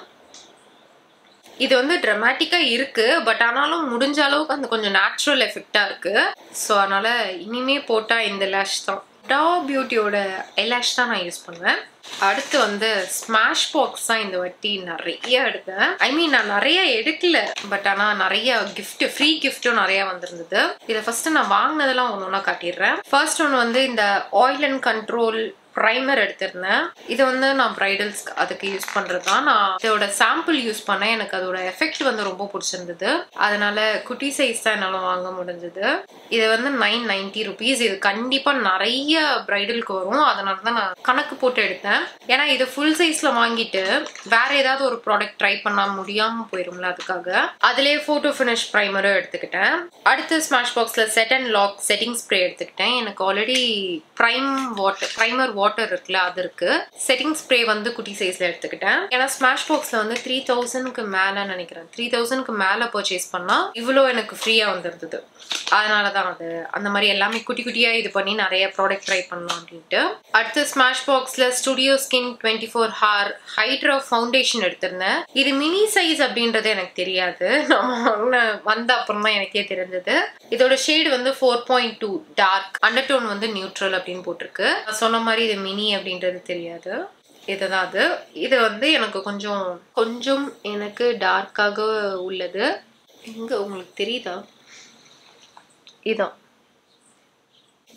இது வந்து ட்ரமாட்டிக்காக இருக்கு பட் ஆனாலும் முடிஞ்ச அளவுக்கு அந்த கொஞ்சம் நேச்சுரல் எஃபெக்டாக இருக்கு ஸோ அதனால இனிமே போட்டால் இந்த லேஷ் தான் டா பியூட்டியோட எலாஷ் தான் நான் யூஸ் பண்ணுவேன் அடுத்து வந்து ஸ்மாஷ் பாக்ஸ் தான் இந்த வாட்டி நிறைய எடுத்தேன் ஐ மீன் நான் நிறைய எடுக்கல பட் ஆனால் நிறைய gift ஃப்ரீ கிஃப்ட்டும் நிறைய வந்திருந்தது இதை ஃபர்ஸ்ட் நான் வாங்கினதெல்லாம் ஒன்று ஒன்றா காட்டிடுறேன் ஃபர்ஸ்ட் ஒன்று வந்து இந்த ஆயில் அண்ட் கண்ட்ரோல் ப்ரைமர் எடுத்திருந்தேன் இது வந்து நான் பிரைடல்ஸ் அதுக்கு யூஸ் பண்ணுறது தான் நான் இதோட சாம்பிள் யூஸ் பண்ணேன் எனக்கு அதோட எஃபெக்ட் வந்து ரொம்ப பிடிச்சிருந்தது அதனால குட்டி சைஸ் தான் என்னால் வாங்க முடிஞ்சது இது வந்து நைன் நைன்டி ருபீஸ் இது கண்டிப்பாக நிறைய பிரைடலுக்கு வரும் அதனால தான் நான் கணக்கு போட்டு எடுத்தேன் ஏன்னா இது ஃபுல் சைஸில் வாங்கிட்டு வேற ஏதாவது ஒரு ப்ராடக்ட் ட்ரை பண்ண முடியாமல் போயிரும்ல அதுக்காக அதுலேயே ஃபோட்டோ ஃபினிஷ் ப்ரைமரும் எடுத்துக்கிட்டேன் அடுத்து ஸ்மாஷ் பாக்ஸில் set and lock setting spray எடுத்துக்கிட்டேன் எனக்கு already prime water primer water இருக்குல்ல அது இருக்கு செட்டிங் ஸ்ப்ரே வந்து குட்டி சைஸ்ல எடுத்துக்கிட்டேன் ஏன்னா ஸ்மாஷ் பாக்ஸ்ல வந்து த்ரீ தௌசண்ட்க்கு மேல நினைக்கிறேன் த்ரீ தௌசண்ட்க்கு மேல பர்ச்சேஸ் பண்ணா இவ்வளோ எனக்கு ஃப்ரீயா வந்திருந்தது அதனால தான் அது அந்த மாதிரி எல்லாமே குட்டி குட்டியா இது பண்ணி நிறைய ப்ராடக்ட் ட்ரை பண்ணலாம் அப்படின்ட்டு அடுத்து ஸ்மாஷ் பாக்ஸ்ல studio skin twenty four hour hydro foundation எடுத்திருந்தேன் இது மினி சைஸ் அப்படின்றது எனக்கு தெரியாது நான் வாங்கின வந்த அப்புறம் தான் எனக்கே தெரிஞ்சது இதோட ஷேடு வந்து four point two dark undertone வந்து நியூட்ரல் அப்படின்னு போட்டிருக்கு நான் சொன்ன மாதிரி இது மினி அப்படின்றது தெரியாது இதுதான் அது இது வந்து எனக்கு கொஞ்சம் கொஞ்சம் எனக்கு டார்க்காக உள்ளது எங்க உங்களுக்கு தெரியுதா இதான்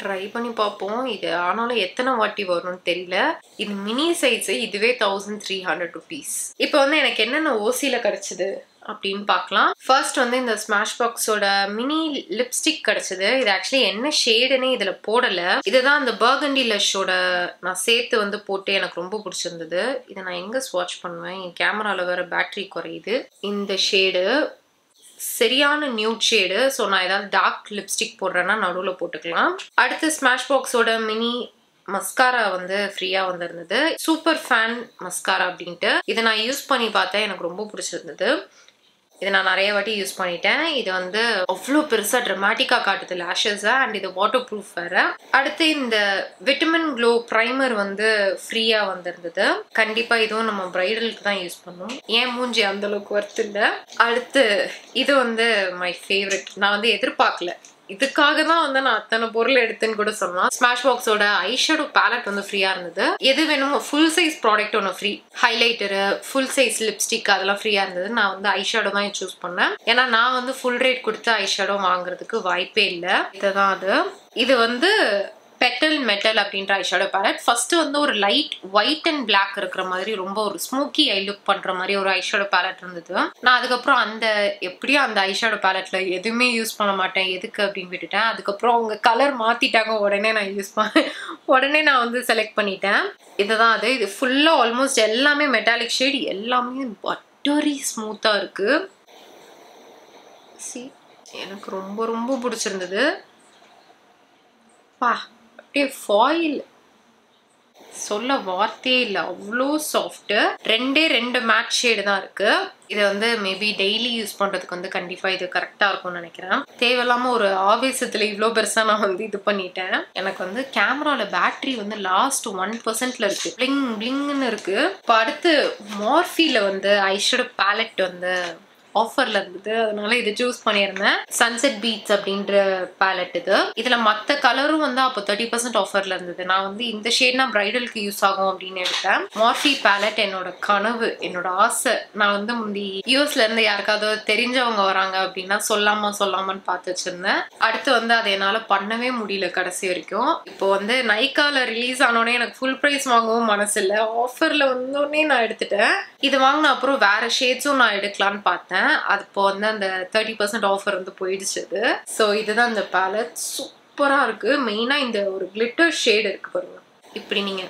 ட்ரை பண்ணி பார்ப்போம் இது ஆனாலும் எத்தனை வாட்டி வரும்னு தெரியல இது மினி சைஸ் இதுவே தௌசண்ட் த்ரீ ஹண்ட்ரட் ருபீஸ் இப்போ வந்து எனக்கு என்னென்ன ஓசியில கிடைச்சது அப்படின்னு பார்க்கலாம் ஃபர்ஸ்ட் வந்து இந்த ஸ்மாஷ் பாக்ஸோட மினி லிப்ஸ்டிக் கிடைச்சது இது ஆக்சுவலி என்ன ஷேடுன்னே இதில் போடலை இதுதான் அந்த பர்கண்டி லஷ்ஷோட நான் சேர்த்து வந்து போட்டு எனக்கு ரொம்ப பிடிச்சிருந்தது இதை நான் எங்கே ஸ்வாட்ச் பண்ணுவேன் என் கேமராவில் வேற பேட்டரி குறையுது இந்த ஷேடு சரியான நியூட் ஷேடு ஸோ நான் ஏதாவது டார்க் லிப்ஸ்டிக் போடுறேன்னா நடுவில் போட்டுக்கலாம் அடுத்து ஸ்மாஷ் பாக்ஸோட மினி மஸ்காரா வந்து ஃப்ரீயாக வந்திருந்தது சூப்பர் ஃபேன் மஸ்காரா அப்படின்ட்டு இதை நான் யூஸ் பண்ணி பார்த்தேன் எனக்கு ரொம்ப பிடிச்சிருந்தது இதை நான் நிறைய வாட்டி யூஸ் பண்ணிட்டேன் இது வந்து அவ்வளோ பெருசாக ட்ரமாட்டிக்காக காட்டுது லேஷஸை அண்ட் இது வாட்டர் ப்ரூஃப் வேறு அடுத்து இந்த விட்டமின் க்ளோ ப்ரைமர் வந்து ஃப்ரீயாக வந்திருந்தது கண்டிப்பாக இதுவும் நம்ம ப்ரைடலுக்கு தான் யூஸ் பண்ணோம் ஏன் மூஞ்சி அந்த அளவுக்கு ஒர்த் இல்லை அடுத்து இது வந்து மை ஃபேவரட் நான் வந்து எதிர்பார்க்கல இதுக்காக தான் வந்து நான் அத்தனை பொருள் எடுத்தேன்னு கூட சொல்லலாம் ஸ்மாஷ் பாக்ஸோட ஐஷேடோ பேலட் வந்து ஃப்ரீயா இருந்தது எது வேணுமோ ஃபுல் சைஸ் ப்ராடக்ட் ஒன்று free highlighter full size lipstick அதெல்லாம் ஃப்ரீயா இருந்தது நான் வந்து ஐஷேடோ தான் சூஸ் பண்ணேன் ஏன்னா நான் வந்து ஃபுல் ரேட் கொடுத்து ஐஷேடோ வாங்குறதுக்கு வாய்ப்பே இல்லை இதுதான் அது இது வந்து பெட்டல் மெட்டல் அப்படின்ற ஐஷேடோ பேலட் ஃபர்ஸ்ட் வந்து ஒரு லைட் ஒயிட் அண்ட் பிளாக் இருக்கிற மாதிரி ரொம்ப ஒரு ஸ்மோக்கி ஐ லுக் பண்ற மாதிரி ஒரு ஐஷேடோ பேலட் இருந்தது நான் அதுக்கப்புறம் அந்த எப்படியும் அந்த ஐஷேடோ பேலட்ல எதுவுமே யூஸ் பண்ண மாட்டேன் எதுக்கு அப்படின்னு விட்டுட்டேன் அதுக்கப்புறம் அவங்க கலர் மாத்திட்டாங்க உடனே நான் யூஸ் பண்ண உடனே நான் வந்து செலக்ட் பண்ணிட்டேன் இதுதான் அது இது ஃபுல்லா ஆல்மோஸ்ட் எல்லாமே மெட்டாலிக் ஷேட் எல்லாமே பட்டரி ஸ்மூத்தா இருக்கு சி எனக்கு ரொம்ப ரொம்ப பிடிச்சிருந்தது பா அப்படியே ஃபாயில் சொல்ல வார்த்தையே இல்லை அவ்வளோ சாஃப்ட்டு ரெண்டே ரெண்டு மேட் ஷேடு தான் இருக்கு இதை வந்து மேபி டெய்லி யூஸ் பண்ணுறதுக்கு வந்து கண்டிப்பாக இது கரெக்டாக இருக்கும்னு நினைக்கிறேன் தேவையில்லாமல் ஒரு ஆவேசத்தில் இவ்வளோ பெருசாக நான் வந்து இது பண்ணிட்டேன் எனக்கு வந்து கேமராவில் பேட்டரி வந்து லாஸ்ட் ஒன் பர்சன்ட்ல இருக்கு பிளிங் பிளிங்னு இருக்கு இப்போ அடுத்து மார்ஃபியில் வந்து ஐஷோட பேலட் வந்து ஆஃபர்ல இருந்தது அதனால இது சூஸ் பண்ணியிருந்தேன் சன்செட் பீட்ஸ் அப்படின்ற பேலட் இது இதுல மத்த கலரும் வந்து அப்போ தேர்ட்டி பர்சன்ட் ஆஃபர்ல இருந்தது நான் வந்து இந்த ஷேட்னா பிரைடலுக்கு யூஸ் ஆகும் அப்படின்னு எடுத்தேன் மார்ஃபி பேலட் என்னோட கனவு என்னோட ஆசை நான் வந்து முந்தி யூஎஸ்ல இருந்து யாருக்காவது தெரிஞ்சவங்க வராங்க அப்படின்னா சொல்லாமா சொல்லாமான்னு பார்த்து வச்சிருந்தேன் அடுத்து வந்து அதை என்னால பண்ணவே முடியல கடைசி வரைக்கும் இப்போ வந்து நைக்கால ரிலீஸ் ஆனோடனே எனக்கு ஃபுல் ப்ரைஸ் வாங்கவும் மனசு இல்லை ஆஃபர்ல வந்தோடனே நான் எடுத்துட்டேன் இது வாங்கின அப்புறம் வேற ஷேட்ஸும் நான் எடுக்கலான்னு பார்த்தேன் அது இப்போ வந்து அந்த தேர்ட்டி பர்சன்ட் ஆஃபர் வந்து போயிடுச்சு அது ஸோ இதுதான் இந்த பேலட் சூப்பராக இருக்கு மெயினாக இந்த ஒரு கிளிட்டர் ஷேட் இருக்கு பாருங்க இப்படி நீங்க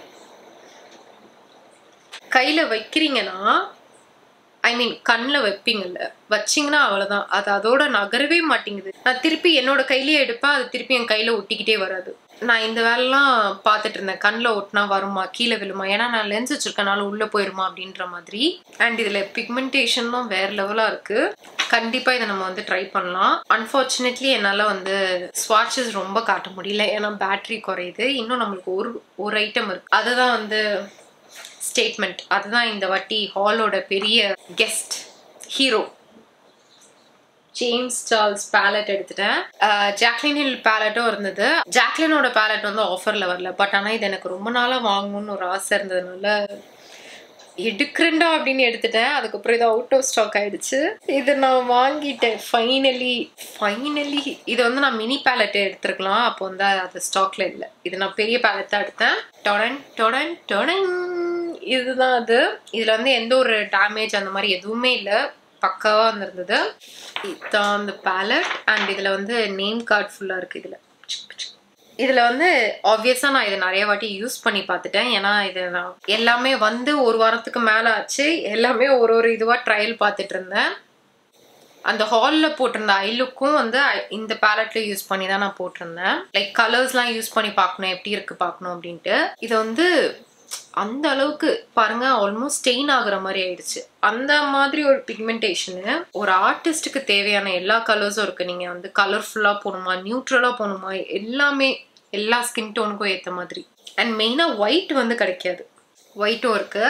கையில வைக்கிறீங்கன்னா ஐ மீன் கண்ணில் வைப்பீங்கல்ல வச்சிங்கன்னா அவ்வளோதான் அது அதோட நகரவே மாட்டேங்குது நான் திருப்பி என்னோட கையிலேயே எடுப்பேன் அது திருப்பி என் கையில் ஒட்டிக்கிட்டே வராது நான் இந்த வேலைலாம் பார்த்துட்டு இருந்தேன் கண்ணில் ஒட்டினா வருமா கீழே விழுமா ஏன்னா நான் லென்ஸ் வச்சிருக்கனால உள்ளே போயிருமா அப்படின்ற மாதிரி அண்ட் இதில் பிக்மெண்டேஷன்லாம் வேற லெவலாக இருக்கு கண்டிப்பாக இதை நம்ம வந்து ட்ரை பண்ணலாம் அன்ஃபார்ச்சுனேட்லி என்னால் வந்து ஸ்வாட்சஸ் ரொம்ப காட்ட முடியல ஏன்னா பேட்டரி குறையுது இன்னும் நம்மளுக்கு ஒரு ஒரு ஐட்டம் இருக்கு அதுதான் வந்து ஸ்டேட்மெண்ட் அதுதான் இந்த வாட்டி ஹாலோட பெரிய guest hero James Charles palette எடுத்துட்டேன் ஜாக்லின் ஹில் பேலட்டும் இருந்தது ஜாக்லினோட பேலட் வந்து ஆஃபரில் வரல பட் ஆனால் இது எனக்கு ரொம்ப நாளாக வாங்கணும்னு ஒரு ஆசை இருந்ததுனால எடுக்கிறேன்டா அப்படின்னு எடுத்துட்டேன் அதுக்கப்புறம் இது அவுட் ஆஃப் ஸ்டாக் ஆயிடுச்சு இது நான் வாங்கிட்டேன் ஃபைனலி ஃபைனலி இது வந்து நான் மினி பேலட் எடுத்துருக்கலாம் அப்போ வந்து அது ஸ்டாக்ல இல்லை இது நான் பெரிய பேலட் தான் எடுத்தேன் டொடன் டொடன் டொடன் இதுதான் அது இதில் வந்து எந்த ஒரு டேமேஜ் அந்த மாதிரி எதுவுமே இல்லை பக்காவாக வந்திருந்தது இதுதான் அந்த பேலட் அண்ட் இதில் வந்து நேம் கார்டு ஃபுல்லாக இருக்குது இதில் இதில் வந்து ஆப்வியஸாக நான் இதை நிறைய வாட்டி யூஸ் பண்ணி பார்த்துட்டேன் ஏன்னா இது நான் எல்லாமே வந்து ஒரு வாரத்துக்கு மேலே ஆச்சு எல்லாமே ஒரு ஒரு இதுவாக ட்ரையல் பார்த்துட்டு இருந்தேன் அந்த ஹாலில் போட்டிருந்த ஐலுக்கும் வந்து I- இந்த பேலட்ல யூஸ் பண்ணி தான் நான் போட்டிருந்தேன் லைக் கலர்ஸ்லாம் யூஸ் பண்ணி பார்க்கணும் எப்படி இருக்கு பார்க்கணும் அப்படின்ட்டு இது வந்து அந்த அளவுக்கு பாருங்க ஆல்மோஸ்ட் ஸ்டெயின் ஆகுற மாதிரி ஆயிடுச்சு அந்த மாதிரி ஒரு பிக்மெண்டேஷனு ஒரு ஆர்டிஸ்ட்டுக்கு தேவையான எல்லா கலர்ஸும் இருக்கு நீங்க வந்து கலர்ஃபுல்லா போகணுமா நியூட்ரலா போகணுமா எல்லாமே எல்லா ஸ்கின் டோனுக்கும் ஏத்த மாதிரி அண்ட் மெயினா ஒயிட் வந்து கிடைக்காது ஒயிட்டும் இருக்கு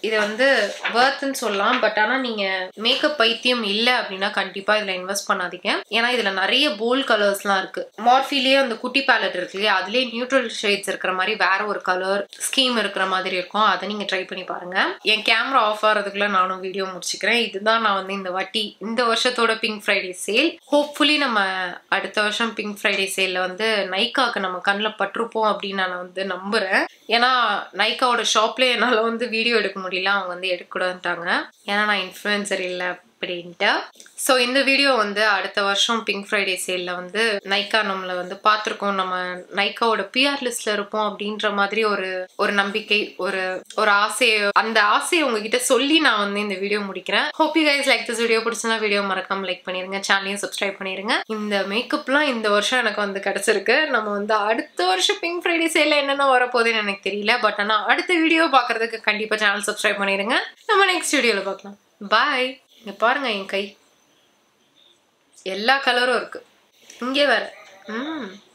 இது வந்து வேர்த்துன்னு சொல்லலாம் பட் ஆனால் நீங்கள் மேக்கப் பைத்தியம் இல்லை அப்படின்னா கண்டிப்பாக இதில் இன்வெஸ்ட் பண்ணாதீங்க ஏன்னா இதில் நிறைய போல்ட் கலர்ஸ்லாம் இருக்குது மார்ஃபிலேயே அந்த குட்டி பேலட் இருக்கு இல்லையா அதுலேயே நியூட்ரல் ஷேட்ஸ் இருக்கிற மாதிரி வேற ஒரு கலர் ஸ்கீம் இருக்கிற மாதிரி இருக்கும் அதை நீங்கள் ட்ரை பண்ணி பாருங்க என் கேமரா ஆஃப் ஆகிறதுக்குள்ள நானும் வீடியோ முடிச்சுக்கிறேன் இதுதான் நான் வந்து இந்த வாட்டி இந்த வருஷத்தோட பிங்க் ஃப்ரைடே சேல் ஹோப்ஃபுல்லி நம்ம அடுத்த வருஷம் பிங்க் ஃப்ரைடே சேலில் வந்து நைக்காக்கு நம்ம கண்ணில் பட்டிருப்போம் அப்படின்னு நான் வந்து நம்புகிறேன் ஏன்னா நைக்காவோட ஷாப்லேயே என்னால் வந்து வீடியோ எடுக்க முடியல அவங்க வந்து எடுக்கக்கூடாதுட்டாங்க ஏன்னா நான் இன்ஃப்ளூயன்சர் இல்லை அப்படின்ட்டு ஸோ இந்த வீடியோ வந்து அடுத்த வருஷம் பிங்க் ஃப்ரைடே சேலில் வந்து நைக்கா நம்மளை வந்து பார்த்துருக்கோம் நம்ம நைக்காவோட பிஆர் லிஸ்ட்ல இருப்போம் அப்படின்ற மாதிரி ஒரு ஒரு நம்பிக்கை ஒரு ஒரு ஆசையை அந்த ஆசையை உங்ககிட்ட சொல்லி நான் வந்து இந்த வீடியோ முடிக்கிறேன் hope you guys like this video பிடிச்சிருந்தா வீடியோ மறக்காம லைக் பண்ணிருங்க சேனலையும் சப்ஸ்கிரைப் பண்ணிருங்க இந்த மேக்கப்லாம் இந்த வருஷம் எனக்கு வந்து கிடைச்சிருக்கு நம்ம வந்து அடுத்த வருஷம் பிங்க் ஃப்ரைடே சேலில் என்னென்ன வரப்போகுதுன்னு எனக்கு தெரியல பட் ஆனால் அடுத்த வீடியோ பார்க்கறதுக்கு கண்டிப்பாக சேனல் சப்ஸ்கிரைப் பண்ணிருங்க நம்ம நெக்ஸ்ட் வீடியோவில் பார்க்கலாம் பாய் இங்க பாருங்க என் கை எல்லா கலரும் இருக்கு இங்கே வேற ம்